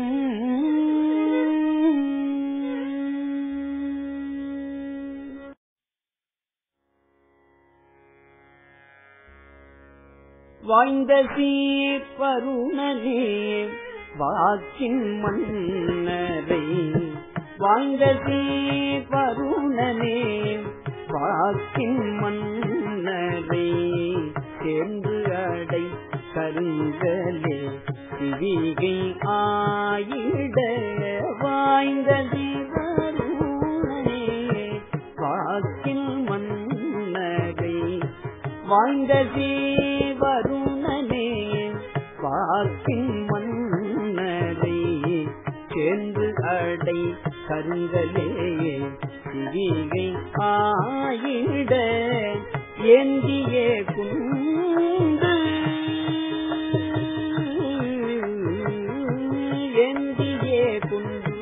வாய்ந்த சீப்பருணனே வாக்கின் மன்னரை வாய்ந்த சீப்பருணனே வாக்கின் மன்னரை சேர்ந்து அடை கருங்கலே சிவிகை ஆயிட வாய்ந்த தீவருணனே வாக்கின் மன்னரை வாய்ந்த வருணனே வாக்கின் மன்னரை சேர்ந்து அடை கருங்கலே சிவிகை ஆயிட ஏந்தியே குண்டு ஏந்தியே குண்டு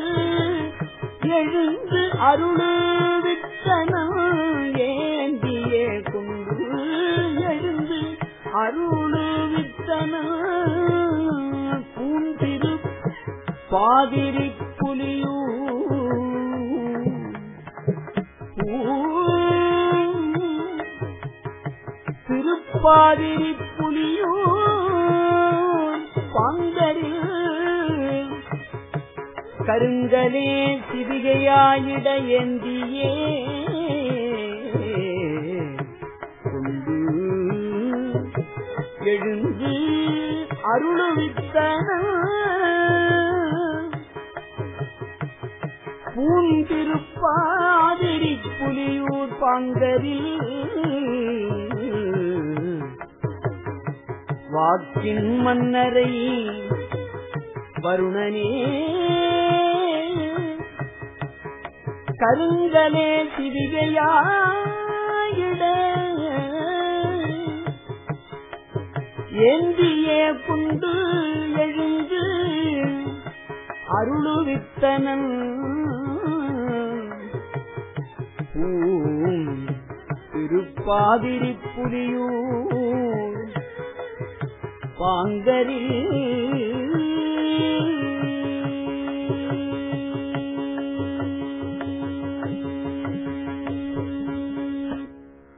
எழுந்து அருளு வித்தனம் ஏந்தியே குண்டு எழுந்து அருளு வித்தனம் பூந்திரு பாதிரி புலியூ திருப்பாதிரி புலியூர் பாங்கரில் கருங்கலே சிவிகையாயிட ஏந்தியே கொண்டு எழுந்து அருளுவித்தன பூந்திருப்பாதிரி புலியூர் பாங்கரில் வாக்கின் மன்னரை வருணனே கருங்கலே சிவிகையாயிட ஏந்தியே குண்டு எழுந்து அருளுவித்தனன் பூம் திருப்பாதிரி புலியூர் பாங்கரில்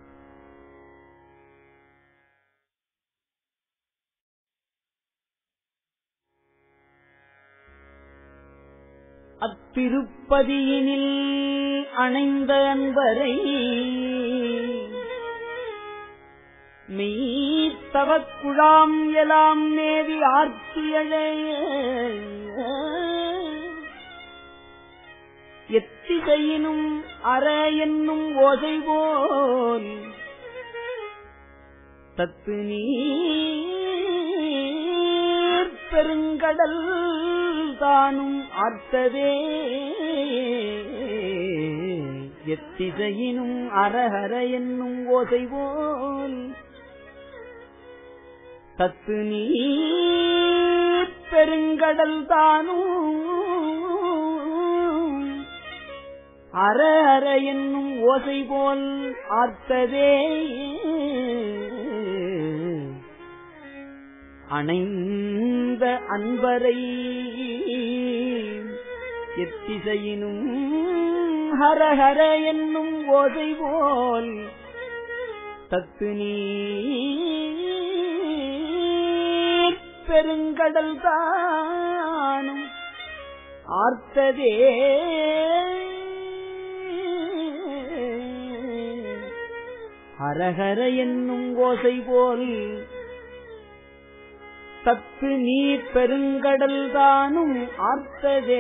அத்திருப்பதியினில் அணைந்த அன்பரை மெய்த்தவக் குழாம் எலாம் மேவி ஆர்த்தியழ எத்திசையினும் அற என்னும் ஓசை போல் தத்து நீர் பெருங்கடல் தானும் ஆர்த்ததே எத்திசையினும் அரஹர என்னும் ஓசை போல் தத்து நீர் பெருங்கடல் தானும் அற அற என்னும் ஓசை போல் ஆர்த்ததே அணைந்த அன்பரை எத்திசையினும் ஹரஹர என்னும் ஓசை போல் தத்து நீர் பெருங்கடல் தானும் ஆர்த்ததே ஹரஹர என்னும் ஓசை போல் தத்து நீர் பெருங்கடல் தானும் ஆர்த்ததே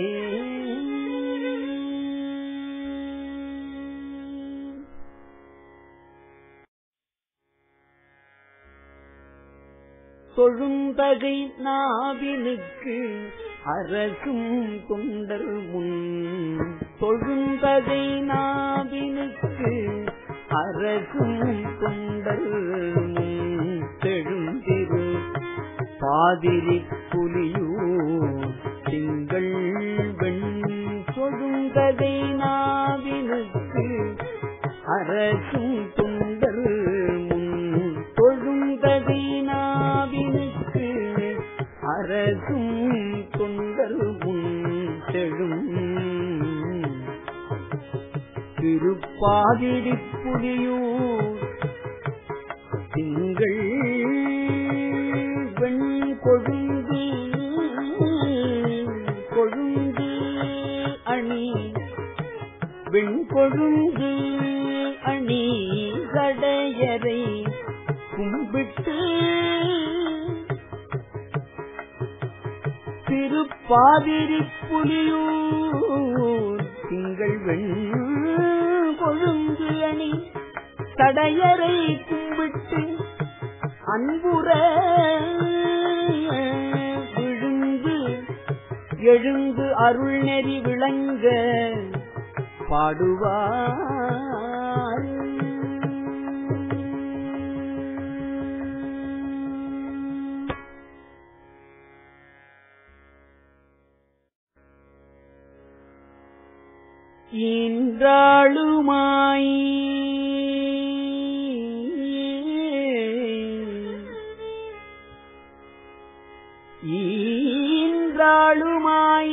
தொழுந்தகை நாவினுக்கு அரசும் தொண்டர் முன் தொழுந்தகை நாவினுக்கு அரசும் தொண்டர் முன் தெழுந்திரு பாதிரி புலியூர் திங்கள் வெண் தொழுந்தகை நாவினுக்கு அரசும் தொண்டர் முன் தொழுந்தகை நாவினுக்கு அரசும் தொண்டர் முன் செழும் திருப்பாதிரி புலியூர் திங்கள் வெண் கொழுந்து கொழுந்து அணி வெண்கொழுந்து அணி கடையரை கும்பிட்டு திருப்பாதிரி புலியூர் திங்கள் வெண் கொழுந்து அணி தடையரை கும்பிட்டு அன்புற விழுந்து எழுந்து அருள் நெறி விளங்க பாடுவார் இன்றாளுமாய் ஈன்றாளுமாய்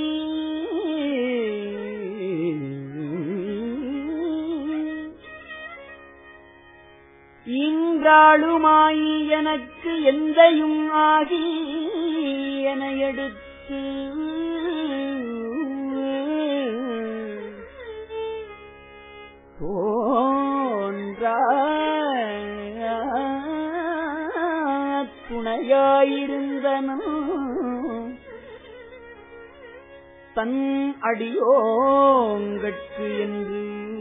ஈன்றாளுமாய் எனக்கு எந்தையும் ஆகி என எடுத்து தோன்றா துணையாயிருந்தனோ தன் அடியோங்கட்கு என்று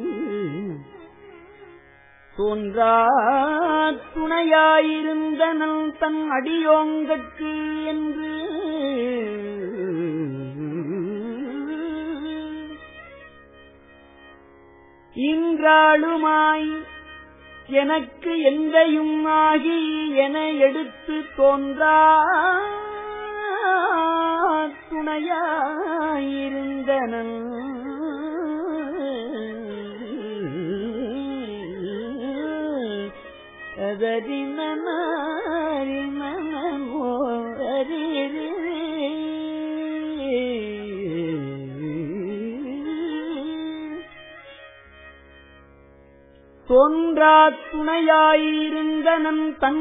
தோன்றா துணையாயிருந்தனல் தன் அடியோங்கட்கு என்று இன்றாளுமாய் எனக்கு எந்தையும் ஆகி என எடுத்து தோன்றா துணையாயிருந்தனன் அதறினோ அறிரே தோன்றா துணையாயிருந்தனன் தன்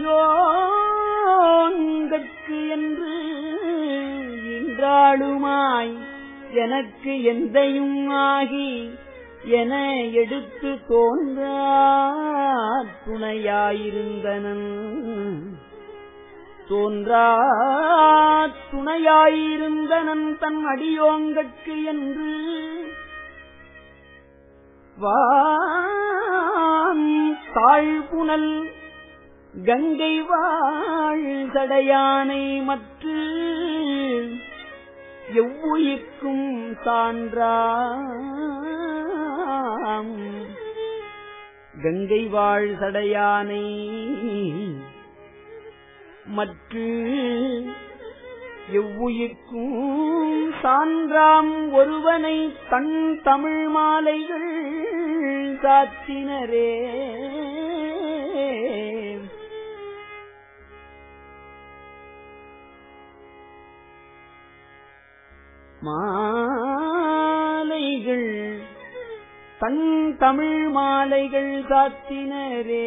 அடியோங்கட்கு என்று இன்றாளுமாய் எனக்கு எந்தையும் ஆகி என எடுத்து தோன்றா துணையாயிருந்தனன் தோன்றா துணையாயிருந்தனன் தன் அடியோங்கட்கு என்று வான் தாழ்புனல் கங்கை வாழ் தடையானை மற்று எவ்வுயிர்க்கும் சான்றாம் கங்கை வாழ் சடையானை மற்று எவ்வுயிர்க்கும் சான்றாம் ஒருவனை தன் தமிழ் மாலைகள் சாத்தினரே மாலைகள் தன் தமிழ் மாலைகள் சாத்தினரே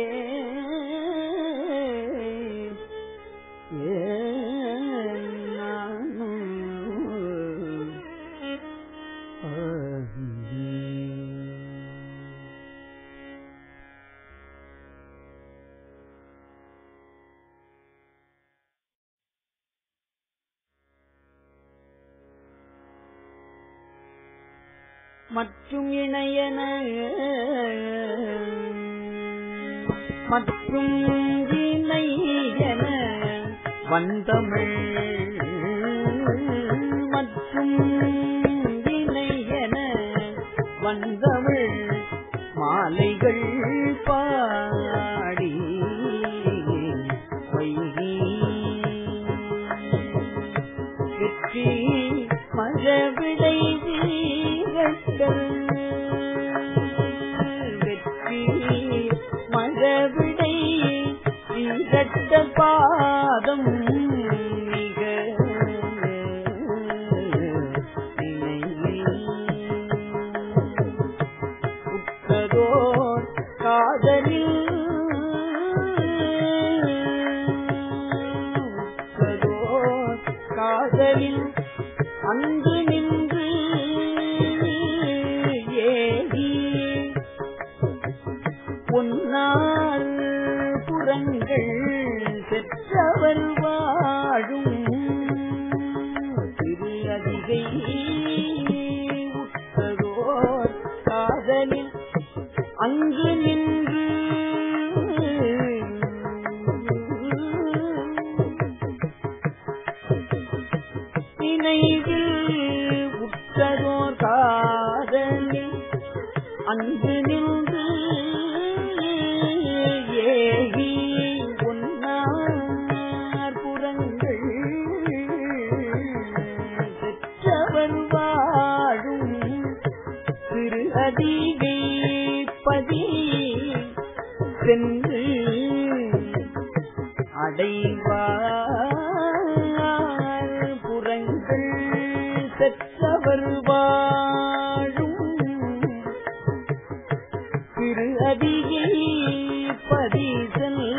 மற்றும் இணையன மற்றும் இணையன வந்தமிழ் மற்றும் இணையன வந்தமிழ் மாலைகள் பாடி வைகி வெற்றி மழவிடை வீரர்கள் வெற்றி மழவிடை வீரட்ட பாதம் மிக உற்றதோர் காதலில் உற்றதோர் காதலில் அங்கு நின்று ஏகி பொன்னார் புறங்கள் பெற்றவர் வாழும் திரு அதிகை உற்றதோர் காதலில் அங்கு நின்று நினைவில் உற்றதோர் காதலில் அங்கு நின்று ஏகி உன்னார் புறங்கள் பெற்றவர் வாழும் திரு அதிகை பதி சென்று அடைவார் புறங்கள் செற்றவர் வாழும் திரு அதிகை பதிசல்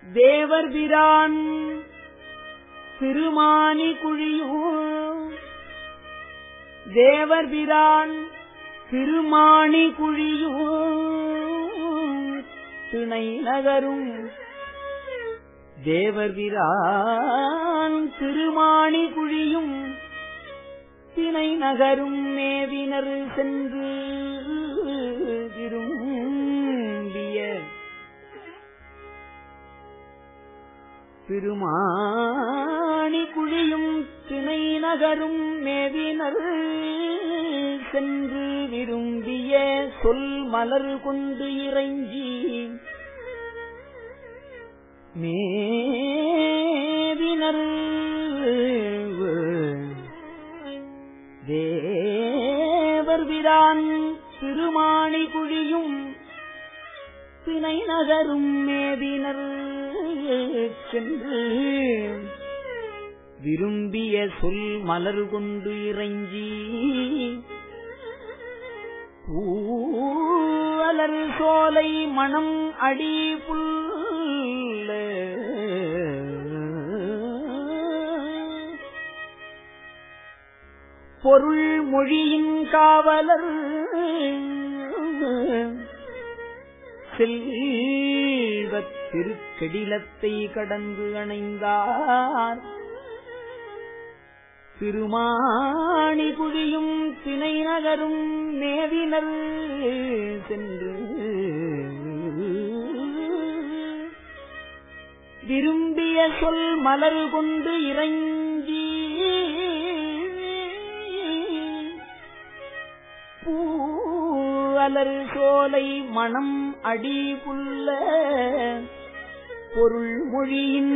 தேவர் பிரான் திருமானி குழியும் தேவர் பிரான் திருமானி குழியும் திணை நகரும் தேவர் பிரான் திருமானி குழியும் திணை நகரும் மேவினர் சென்று விரும்பிய திருமாணி குழியும் திணை நகரும் மேவினர் சென்று விரும்பிய சொல் மலர் கொண்டு இறைஞ்சி மேவினர் தேவர் விரான் திருமாணி குழியும் திணை நகரும் மேவினர் சென்று விரும்பிய சொல் மலர் கொண்டு இறைஞ்சி பூவலர் சோலை மணம் அடி புல்ல பொருள் மொழியின் காவலர் செல்வத் திருக்கெடிலத்தை கடந்து அணைந்தார் திருமாணி குழியும் திணை நகரும் மேவினர் சென்று விரும்பிய சொல் மலர் கொண்டு இறைஞ்சி பூவலர் சோலை மணம் அடி புல்ல பொருள் மொழியின்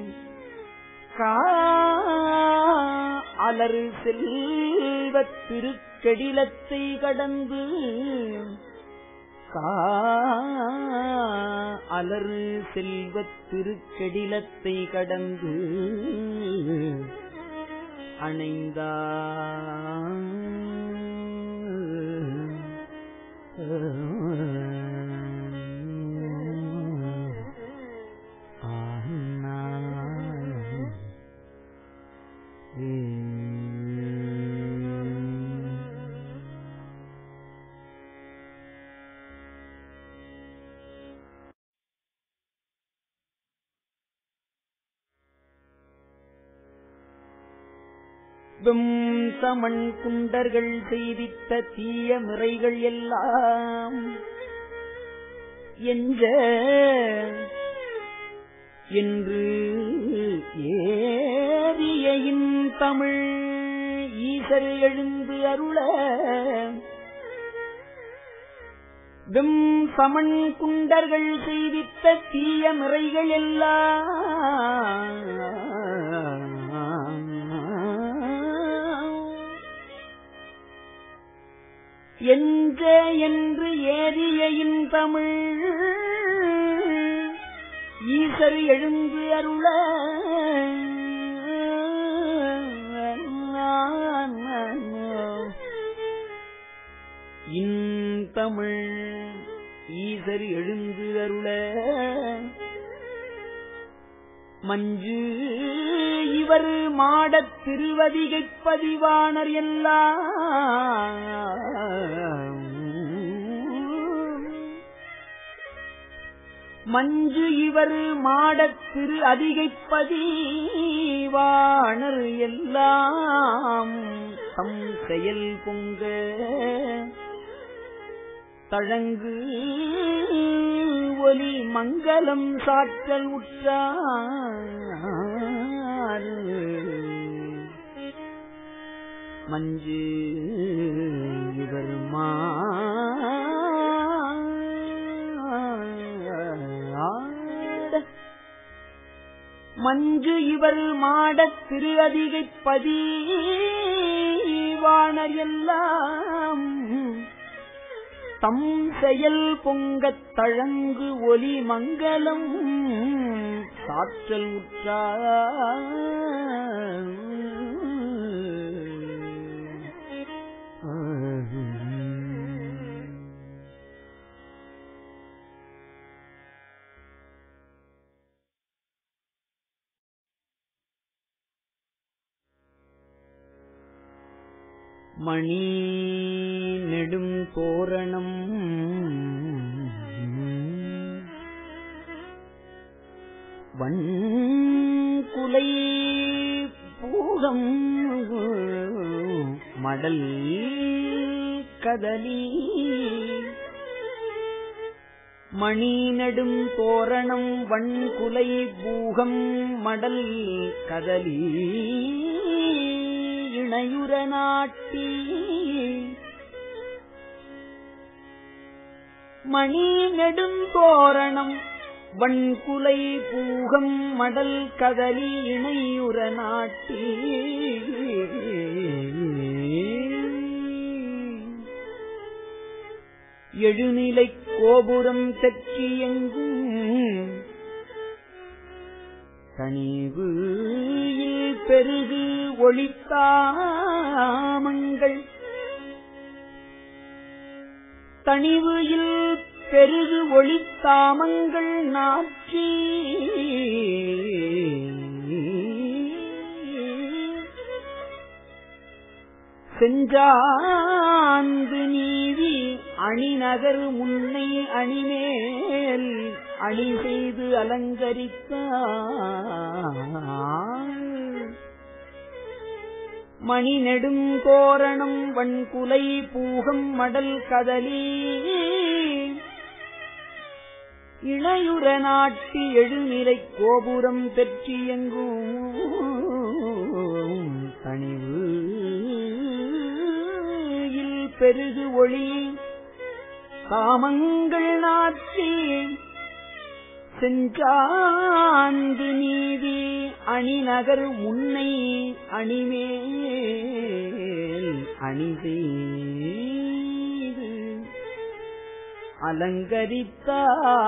அலர் செல்வத் திருக்கெடிலத்தை கடந்து கா அலர் செல்வத் திருக்கெடிலத்தை கடந்து அணைந்தார் வெம்சமண் குண்டர்கள் செய்தித்த தீய முறைகள் எல்லாம் என்ற என்று ஏறியின் தமிழ் ஈசர் எழுந்து அருள வெம் சமண் குண்டர்கள் செய்தித்த தீய முறைகள் எல்லாம் என்ற என்று ஏறியின் தமிழ் ஈசர் எழுந்து அருள இன்தமிழ் ஈசர் எழுந்து அருள மஞ்சு இவர் மாடத் திருவதிகைப் பதிவானர் எல்லாம் மஞ்சு இவர் மாடத் திரு அதிகைப் பதிவாணர் எல்லாம் தம் செயல் பொங்க தழங்கு ஒலி மங்களம் சாற்றல் உற்றார் மஞ்சு இவர் மாட மஞ்சு இவர் மாடத் திரு அதிகைப் பதிவாணர் எல்லாம் தம் செயல் பொங்கத் தழங்கு ஒலி மங்களம் சாற்றல் உற்றார் மணி நெடும் தோரணம் வண்குலை பூகம் மடல் கதலி மணி நெடும் தோரணம் வண்குலை பூகம் மடல் கதலி இணையுற நாட்டி மணி நெடும் தோரணம் வண்குலை பூகம் மடல் கதலி இணையுற நாட்டி எழுநிலை கோபுரம் தெற்றி எங்கும் தனிவு பெருகு ஒளித்தாமங்கள் தனிவு பெருகு ஒளித்தாமங்கள் நாற்றி செஞ்சாந்து நீவி அணிநகர் முன்னை அணிமேல் அணி செய்து அலங்கரித்த மணி நெடும் தோரணம் வண்குலை பூகம் மடல் கதலி இணையுற நாட்டி எழுநிலை கோபுரம் பெற்றியெங்கும் தனிவு பெருகு ஒளி காமங்கள் நாட்டி செஞ்சாந்து நீதி அணிநகர் முன்னை அணிமேல் அணி செய்து அலங்கரித்தா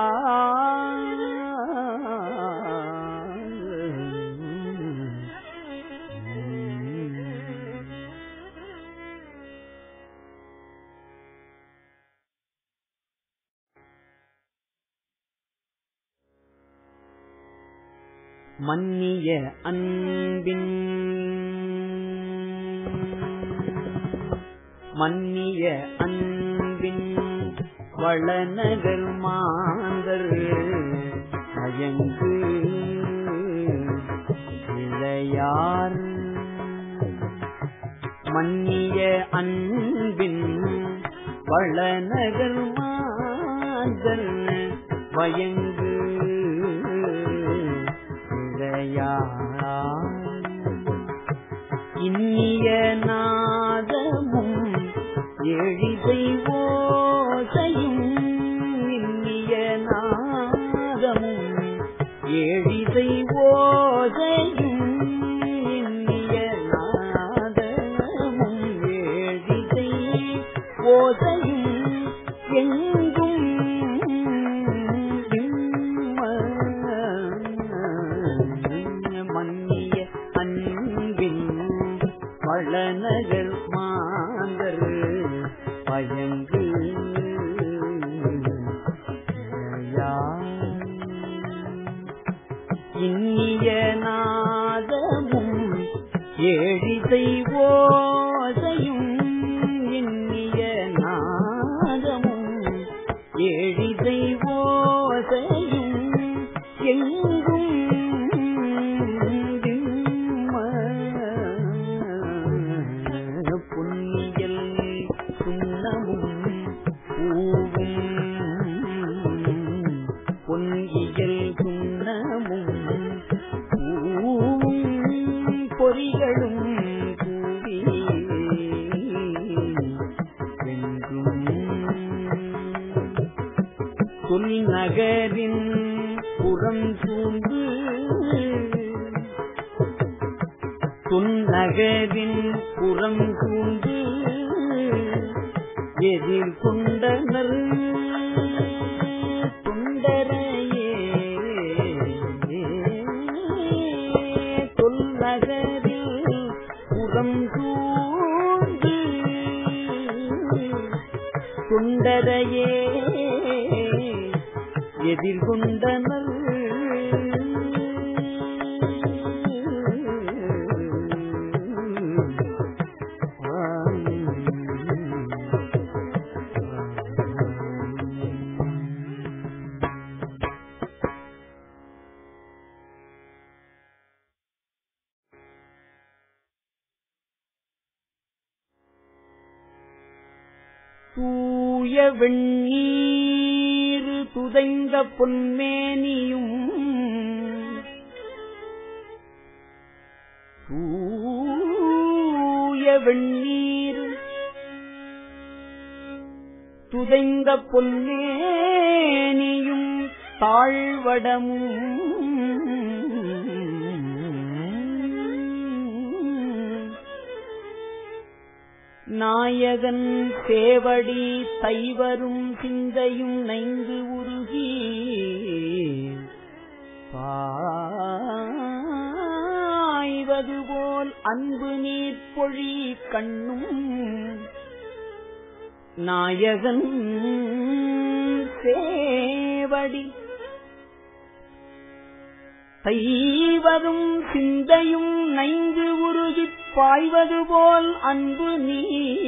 மன்னிய அன்பின் மன்னிய அன்பின் வளநகர் மாந்தர் மயங்கு இளையார் மன்னிய அன்பின் வளநகர் மாந்தர் வயங்கு இன்னிய நாதமும் எழிசை ஓசையும் இன்னிய நாதமும் எழிசை ஓசையும் இன்னிய நாதமும் எழிசை ஓசையும் எங்கும் மன்னிய அன்பின் வளநகர் மாந்தர் பயங்கு இன்னிய நாதமும் ஏழிசை ஓசையும் இன்னிய நாதமும் ஏழிசை ஓசையும் எங்கும் புன்னியல் சுண்ணமும் பூவும் பொன்கியல் சுண்ணமும் பூவும் பொறிகளும் கூவி எங்கும் தொல்நகரின் புறம் சூழ்ந்து துன்னகரின் புறம் சூழ்ந்து எதிர் கொண்டனர் துண்டரையே தொல்நகரில் புறம் சூழ்ந்து குண்டரையே எதிர்கொண்டனர் வெண்ணீர் துதைந்த பொன்மேனியும் தூய வெண்ணீர் துதைந்த பொன்னேனியும் தாழ்வடமும் நாயகன் சேவடி தைவரும் சிந்தையும் நைந்து உருகி பாய்வது போல் அன்பு நீர் பொழி கண்ணும் நாயகன் சேவடி தைவரும் சிந்தையும் நைந்து உருகிப் பாய்வது போல் அன்பு நீ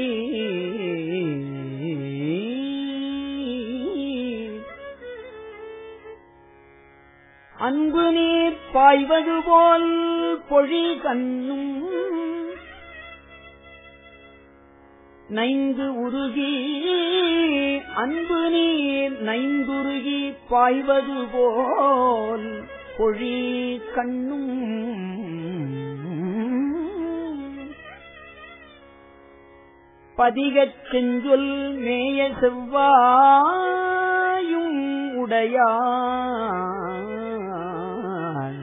அன்பு நீர் பாய்வது போல் பொழி கண்ணும் நைந்து உருகி அன்பு நீர் நைந்துருகி பாய்வது போல் பொழி கண்ணும் பதிகச் செஞ்சொல் மேய செவ்வாயும் உடையான்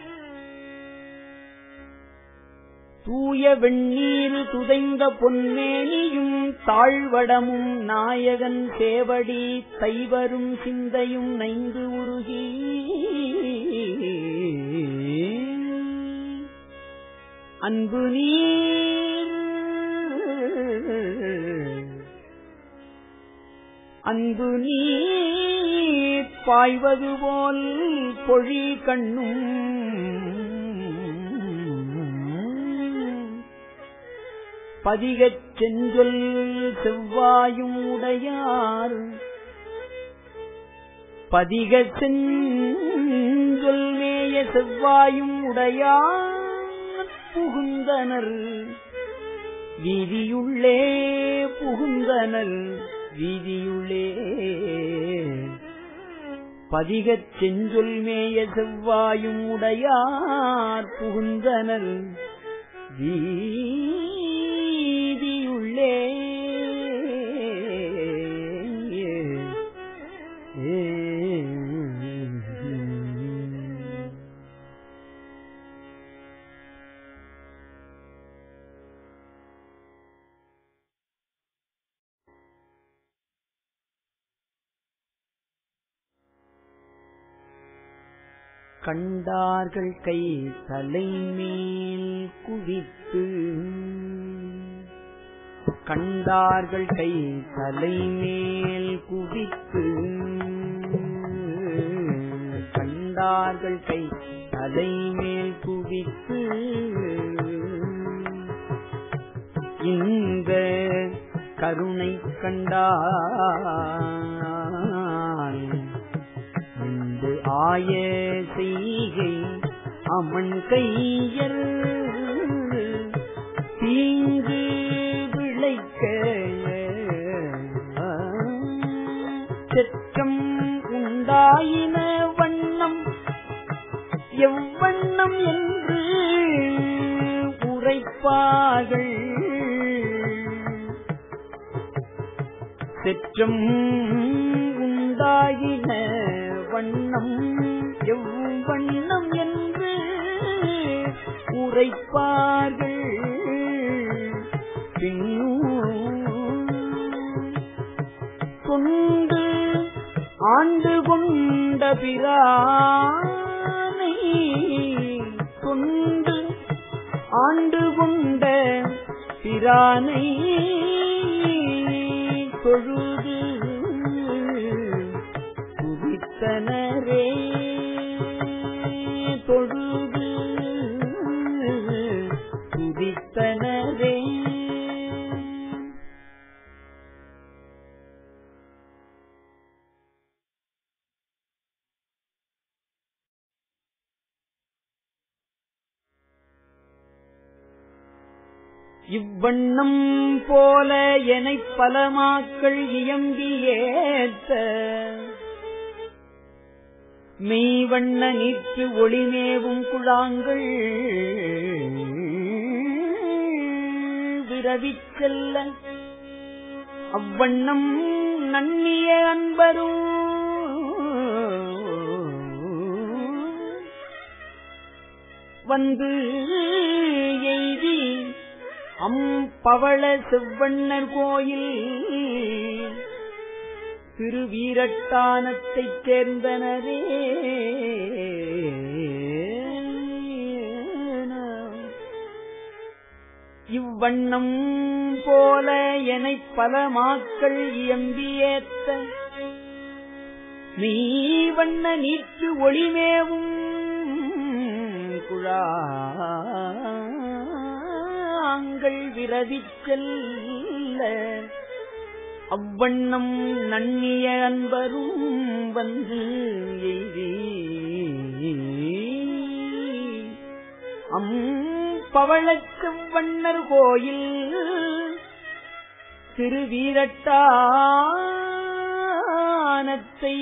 தூய வெண்ணீர் துதைந்த பொன்மேனியும் தாழ்வடமும் நாயகன் சேவடி தைவரும் சிந்தையும் நைந்து உருகி அன்பு நீர் அன்பு நீர் பாய்வது போல் பொழி கண்ணும் பதிகச் செஞ்சொல் செவ்வாயும் உடையார் பதிக செஞ்சொல் மேய செவ்வாயும் உடையார் புகுந்தனர் வீதியுள்ளே புகுந்தனர் வீதியுள்ளே பதிகச் செஞ்சொல் மேய செவ்வாயும் உடையார் புகுந்தனர் வீதியுள்ளே கண்டார்கள் கை தலைமேல் குவித்து கண்டார்கள் கை தலைமேல் குவித்து கண்டார்கள் கை தலைமேல் குவித்து இந்த கருணை கண்டான் இந்து ஆய செய்கை அமன் கையர் தீங்கு விளைக்க செற்றம் உண்டாயின வண்ணம் எவ்வண்ணம் என்று உரைப்பார்கள் செற்றம் உண்டாயின வண்ணம் எவ்வண்ணம் என்று உரைப்பார்கள் கொண்டு ஆண்டு கொண்ட பிரானை கொண்டு ஆண்டு கொண்ட பிரானை தொழுது குதித்தனரே தொழுது குதித்தனரே இவ்வண்ணம் போல எனைப் பலமாக்கள் இயம்பியேத்த மெய்வண்ண நீற்று ஒளிமேவும் குழாங்கள் விரவிச் செல்ல அவ்வண்ணம் நன்னிய அன்பரும் வந்து எய்தி அம்பவள செவ்வண்ணர் கோயில் திருவீரட்டானத்தைச் சேர்ந்தனரே இவ்வண்ணம் போல எனைப் பல மாக்கள் இயம்பியேத்த நீ வண்ண நீற்று ஒளிமேவும் குழாங்கள் விரவிச் செல்ல அவ்வண்ணம் நன்னிய அன்பரும் வந்து எய்தி அம் பவளச்செவ்வண்ணர் கோயில் திருவீரட்டானத்தை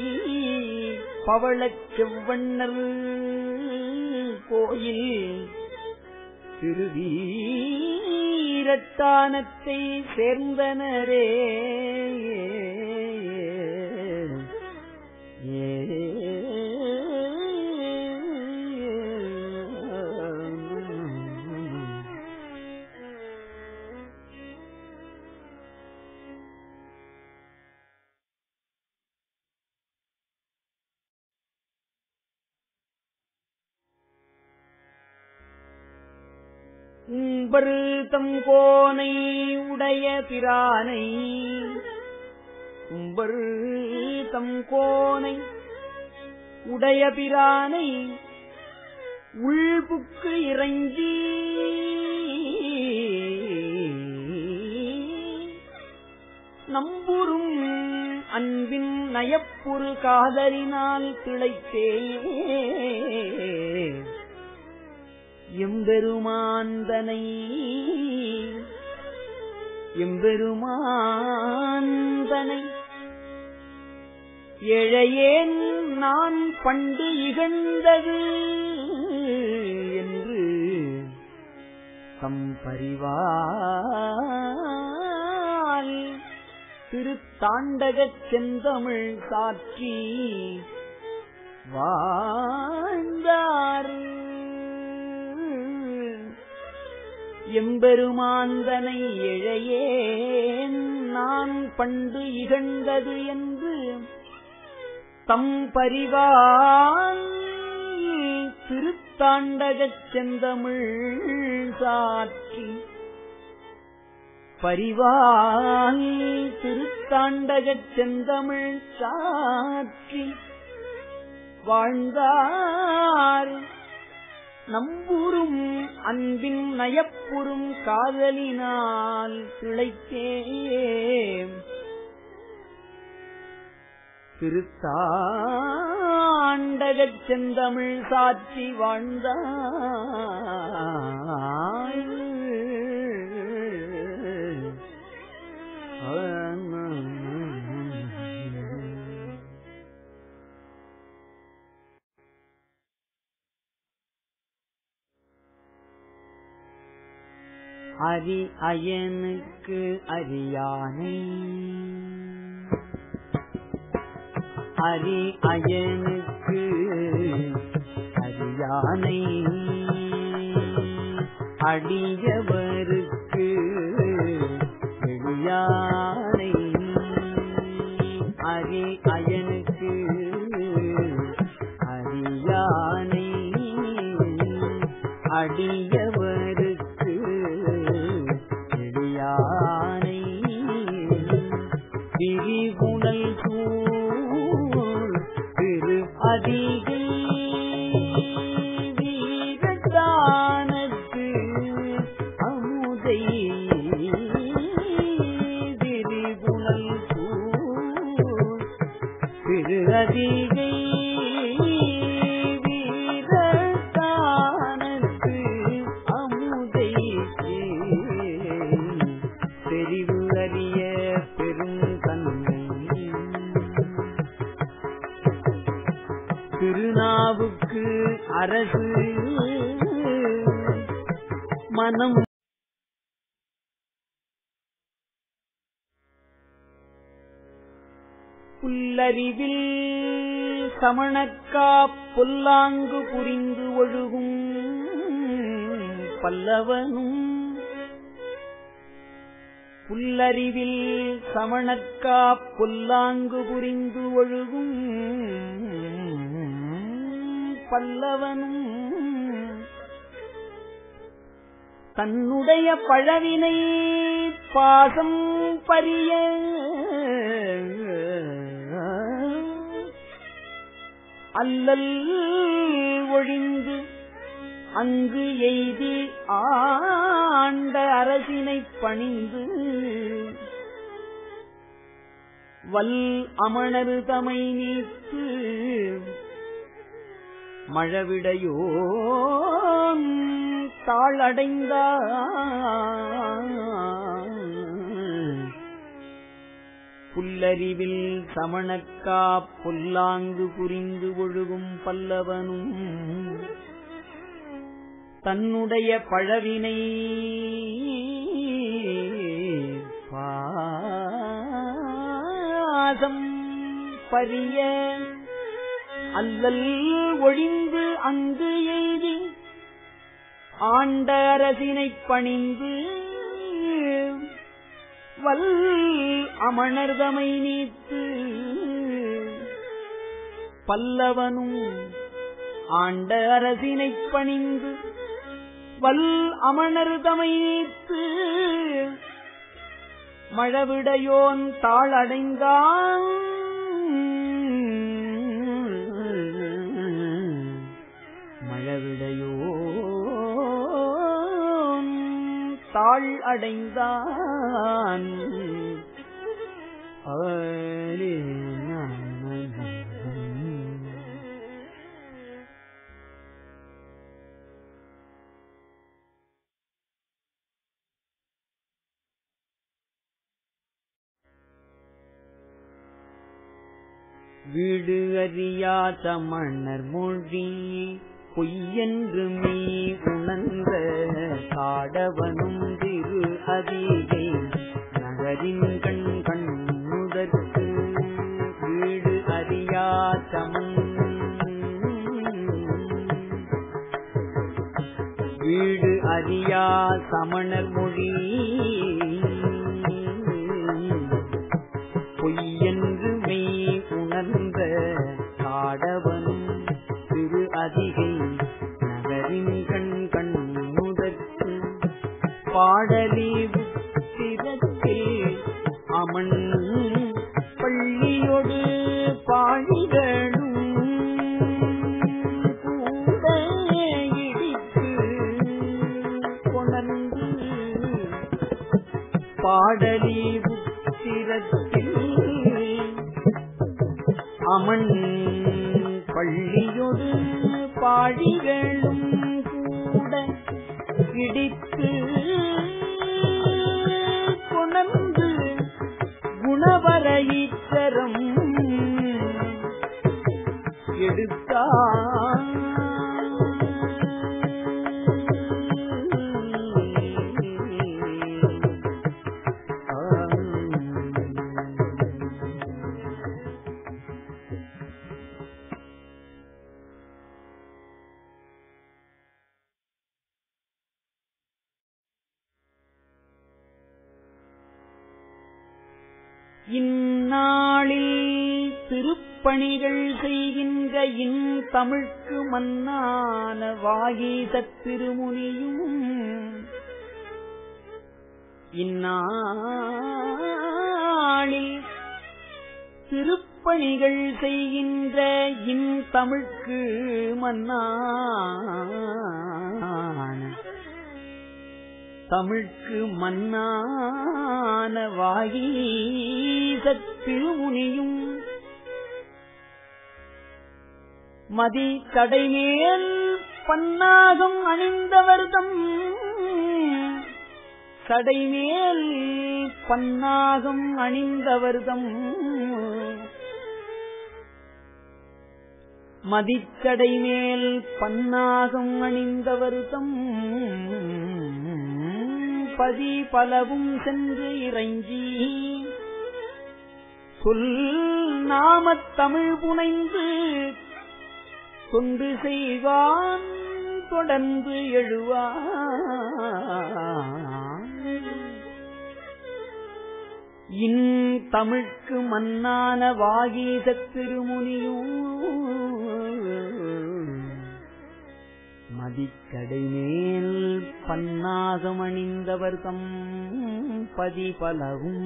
பவளச்செவ்வண்ணர் கோயில் திருவீரட்டானத்தை சேர்ந்தனரே உம்பர் தம் கோனை உடைய பிரானை உம்பர் தம் கோனை உடைய பிரானை உள்புக்கு இறங்கி நம்புறும் அன்பின் நயப்புறு காதலினால் திளைத்தே எம்பெருமாந்தனை எம்பெருமாந்தனை எழையேன் நான் பண்டு இகழ்ந்தது என்று தம் பரிவால் திருத்தாண்டகச் செந்தமிழ் சாற்றி வாழ்ந்தார் எம்பெருமாந்தனை எழையேன் நான் பண்டு இகழ்ந்தது என்று தம் பரிவால் திருத்தாண்டகச் செந்தமிழ் சாற்றி பரிவால் திருத்தாண்டகச் செந்தமிழ் சாற்றி வாழ்ந்தார் நம்புறும் அன்பின் நயப்புறும் காதலினால் திளைத்தே திருத்தாண்டகச் செந்தமிழ் சாற்றி வாழ்ந்தாய் அரி அயனுக்கு அரியானை அரி அயனுக்கு அரியானை அடியவருக்கு எளியானை அரி அயனுக்கு அரியானை அடியவருக்கு எளியானை விரிகுணல் சூழ் திரு அதிகை வீரத்தானத்து அமுதை விரிகுணல் சூழ் திரு அதிகை வீரத்தானத்து அமுதை திருநாவுக்கு அரசு மனம் புல்லறிவில் சமணக்கா புல்லாங்கு புரிந்து ஒழுகும் பல்லவனும் புல்லறிவில் சமணக்கா புல்லாங்கு புரிந்து ஒழுகும் பல்லவனும் தன்னுடைய பழவினை பாசம் பரிய அல்லல் ஒழிந்து அங்கு எய்தி ஆண்ட அரசினைப் பணிந்து வல் அமணரு தமை நீத்து மழவிடையோ தாளடைந்தார் புல்லறிவில் சமணக்கா புல்லாங்கு புரிந்து ஒழுகும் பல்லவனும் தன்னுடைய பழவினை பாசம் பரிய அல்லல் ஒழிந்து அங்கு எய்தி ஆண்ட அரசினைப் பணிந்து வல் அமணர்தமை நீத்து பல்லவனும் ஆண்ட அரசினைப் பணிந்து வல் அமணர்தமை நீத்து மழவிடையோன் தாளடைந்தான் மழவிடையோன் தாழ் அடைந்தான் ஆரே வீடு அறியா தமணர் மொழி பொய்யென்று மீ உணர்ந்த காடவனும் திரு அதிகை நகரின் கண் கண்ணுதற்கு வீடு அறியா தமன் வீடு அறியா சமணர் மொழி பொய்யென்று மெய் உணர்ந்த காடவனும் திரு அதிகை நகரின் கண் கண்ணுதற்கு பாடலி புத்திரத்தில் அமன் பள்ளியொடு பாழிகளும் கூட இடித்து கொணர்ந்து பாடலி புத்திரத்தில் அமன் பள்ளியொடு பாழிகளும் கூட இடித்து கொணர்ந்து குணவர ஈச்சரம் எடுத்தான் இந்நாளில் திருப்பணிகள் செய்கின்ற இன் தமிழ்க்கு மன்னான வாகீசத் திருமுனியும் இந்நாளில் திருப்பணிகள் செய்கின்ற இன் தமிழ்க்கு மன்னான தமிழ்க்கு மன்னான வாகீசத் திருமுனியும் மதி கடைமேல் பன்னாகம் அணிந்தவர்தம் சடைமேல் பன்னாகம் அணிந்தவர்தம் மதிச்சடை மேல் பன்னாகம் அணிந்தவர் தம் பதி பலவும் சென்று இறைஞ்சி சொல் நாமத் தமிழ் புனைந்து தொண்டு செய்வான் தொடர்ந்து எழுவான் இன் தமிழ்க்கு மன்னான வாகீசத் திருமுனியும் மதிக்கடை மேல் பன்னாகம் அணிந்தவர் தம் பதி பலவும்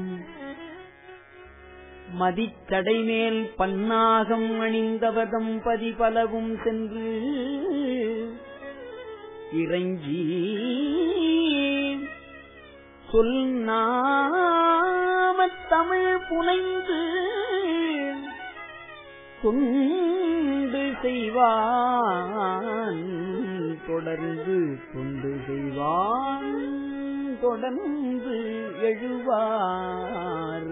மதிச்சடை மேல் பன்னாகம் அணிந்தவதம் பதி பலவும் சென்று இறைஞ்சி சொல் நாமத் தமிழ் புனைந்து தொண்டு செய்வான் தொடர்ந்து தொண்டு செய்வான் தொடர்ந்து எழுவார்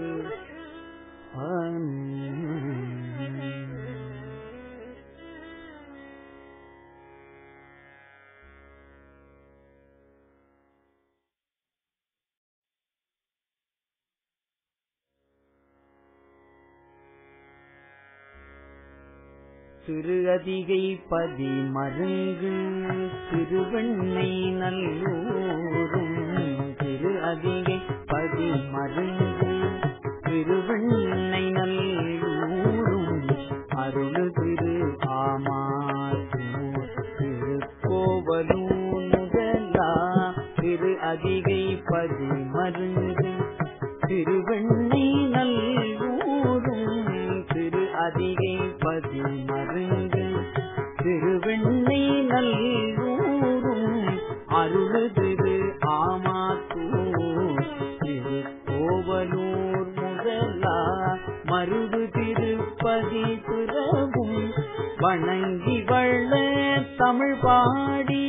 திரு அதிகை பதி மருங்கு திருவெண்ணை நல்லூரும் திரு அதிகை பதி மருங்கு திருவெண்ணை நல்லூரும் அருள் திரு ஆமாத்தூர் திருக்கோவலூர் முதலா திரு அதிகை பதி மருங்கு திருவெண்ணை நல்லூரும் திரு அதிகை பதி மருங்கு திருவெண்ணை நல்லூரும் அருள் திரு ஆமாத்தூர் திரு கோவலூர் முதலா மருது திருப்பதி துறவும் வணங்கி வள்ள தமிழ் பாடி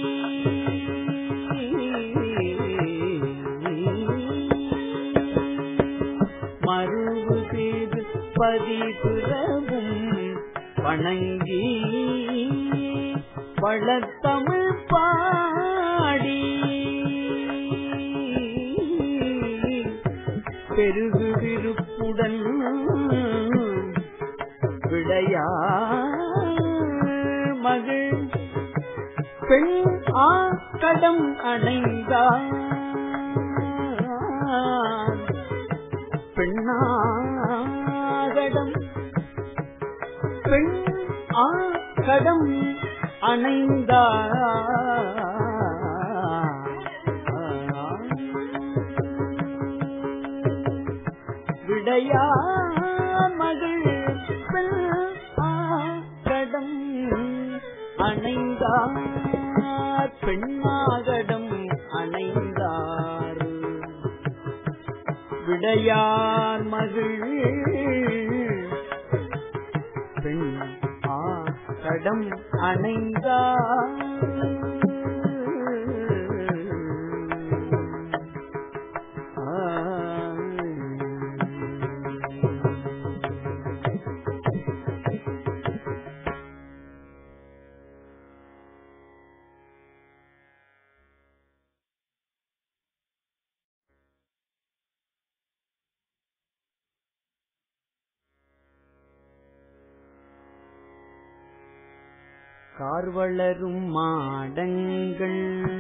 மருவு திருப்பதி துறவும் வணங்கி வளத்தமிழ் பாடி பெருகு விருப்புடன் விளையா மகள் பெண் ஆ கடம் அணைந்தார் பெண்ணாகடம் பெண் ஆ கடம் அணைந்தார் விடையா மகள் பெண் ஆ கடம் அணைந்தார் பெண்ணாகடம் அணைந்தார் விடையார் மகள் பெண் ஆ கடம் அணைந்தார் கார்வளரும் மாடங்கள்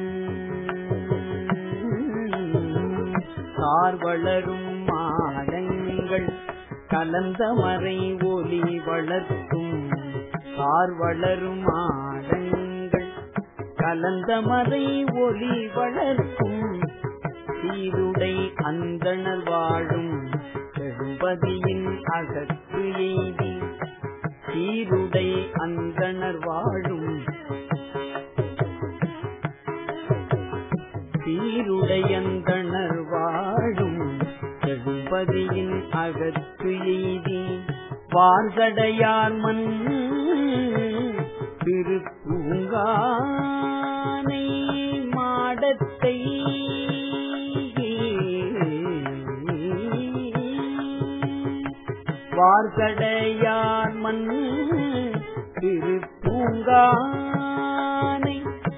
கார்வளரும் மாடங்கள் கலந்த மறை ஒலி வளர்க்கும் கார்வளரும் மாடங்கள் கலந்த மறை ஒலி வளர்க்கும் சீருடை அந்தணர் வாழும் செழும்பதியின் அகத்து எய்தி சீருடை அந்தணர் வாழும் சீருடையந்தணர் வாழும் செழும்பதியின் அகத்து எய்தி வார்கடையார் மண் திருப்பூங்கானை மாடத்தை வார்கடையார் மண் திரு பூங்கானை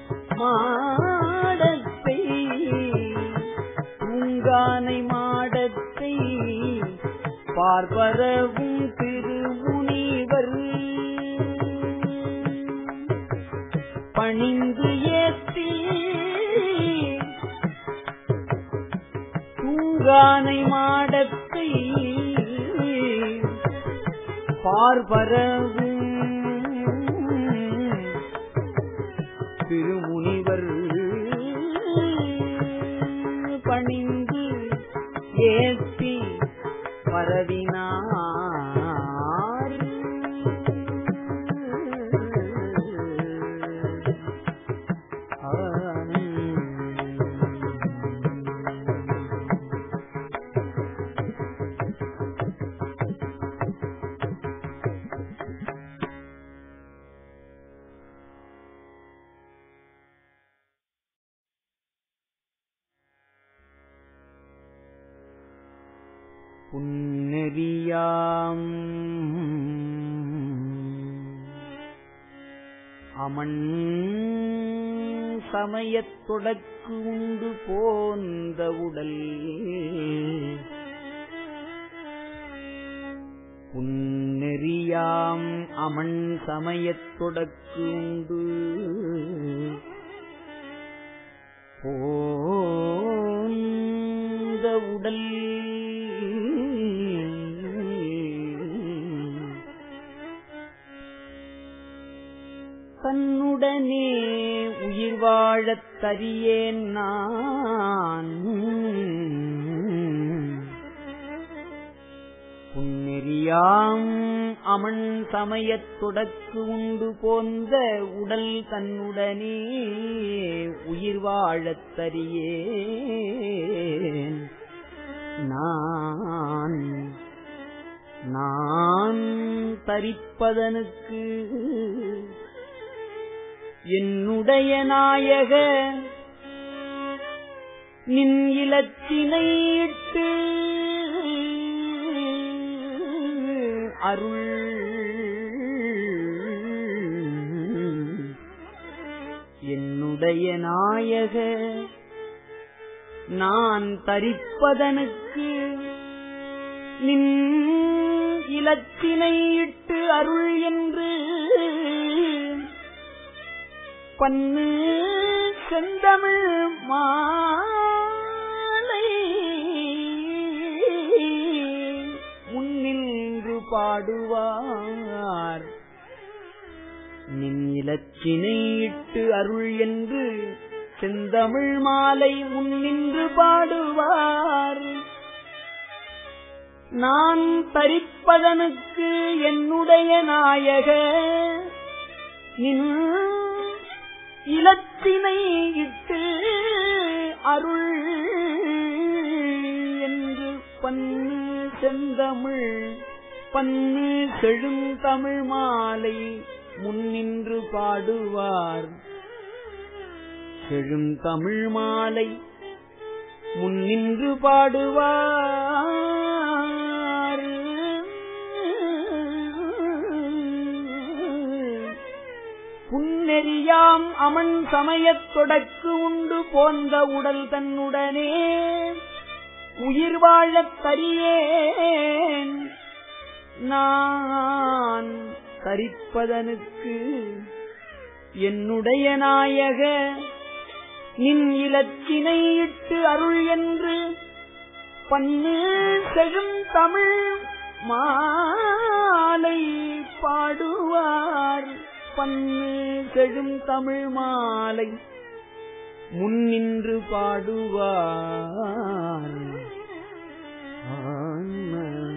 மாடத்தை பூங்கானை மாடத்தை பார்வரவும் திருமுனிவர் பணிந்து ஏத்தி பூங்கானை மாடத்தை பார்வரவும் திருமுனிவர் பணிந்து ஏத்தி பரவினார் புன்னெறியாம் அமன் சமயத் தொடக்கு உண்டு போந்த உடல் புன்னெறியாம் அமன் சமயத் தொடக்கு உண்டு போந்த உடல் தன்னுடனே உயிர் வாழத் தரியேன் நான் புன்னெறியாம் அமன் சமயத் தொடக்கு உண்டு போந்த உடல் தன்னுடனே உயிர் வாழத் தரியேன் நான் நான் தரிப்பதனுக்கு என்னுடைய நாயக நின் இலச்சினை இட்டு அருள் என்னுடைய நாயக நான் தரிப்பதனுக்கு நின் இலச்சினை இட்டு அருள் என்று பன்னு செந்தமிழ் மாலை முன்னின்று பாடுவார் நின் இலச்சினை இட்டு அருள் என்று செந்தமிழ் மாலை முன்னின்று பாடுவார் நான் தரிப்பதனுக்கு என்னுடைய நாயக நின் இலத்தினை இட்டு அருள் என்று பன்னு செந்தமிழ் பன்னு செழுந்தமிழ் மாலை முன்னின்று பாடுவார் செழுந்தமிழ் மாலை முன்னின்று பாடுவார் புன்னெறியாம் அமன் சமயத் தொடக்கு உண்டு போந்த உடல் தன்னுடனே உயிர் வாழத் தரியேன் நான் தரிப்பதனுக்கு என்னுடைய நாயக நின் இலச்சினை இட்டு அருள் என்று பன்னு செழும் தமிழ் மாலை பாடுவார் பன்னு செழும் தமிழ் மாலை முன்னின்று பாடுவார் ஆன்ம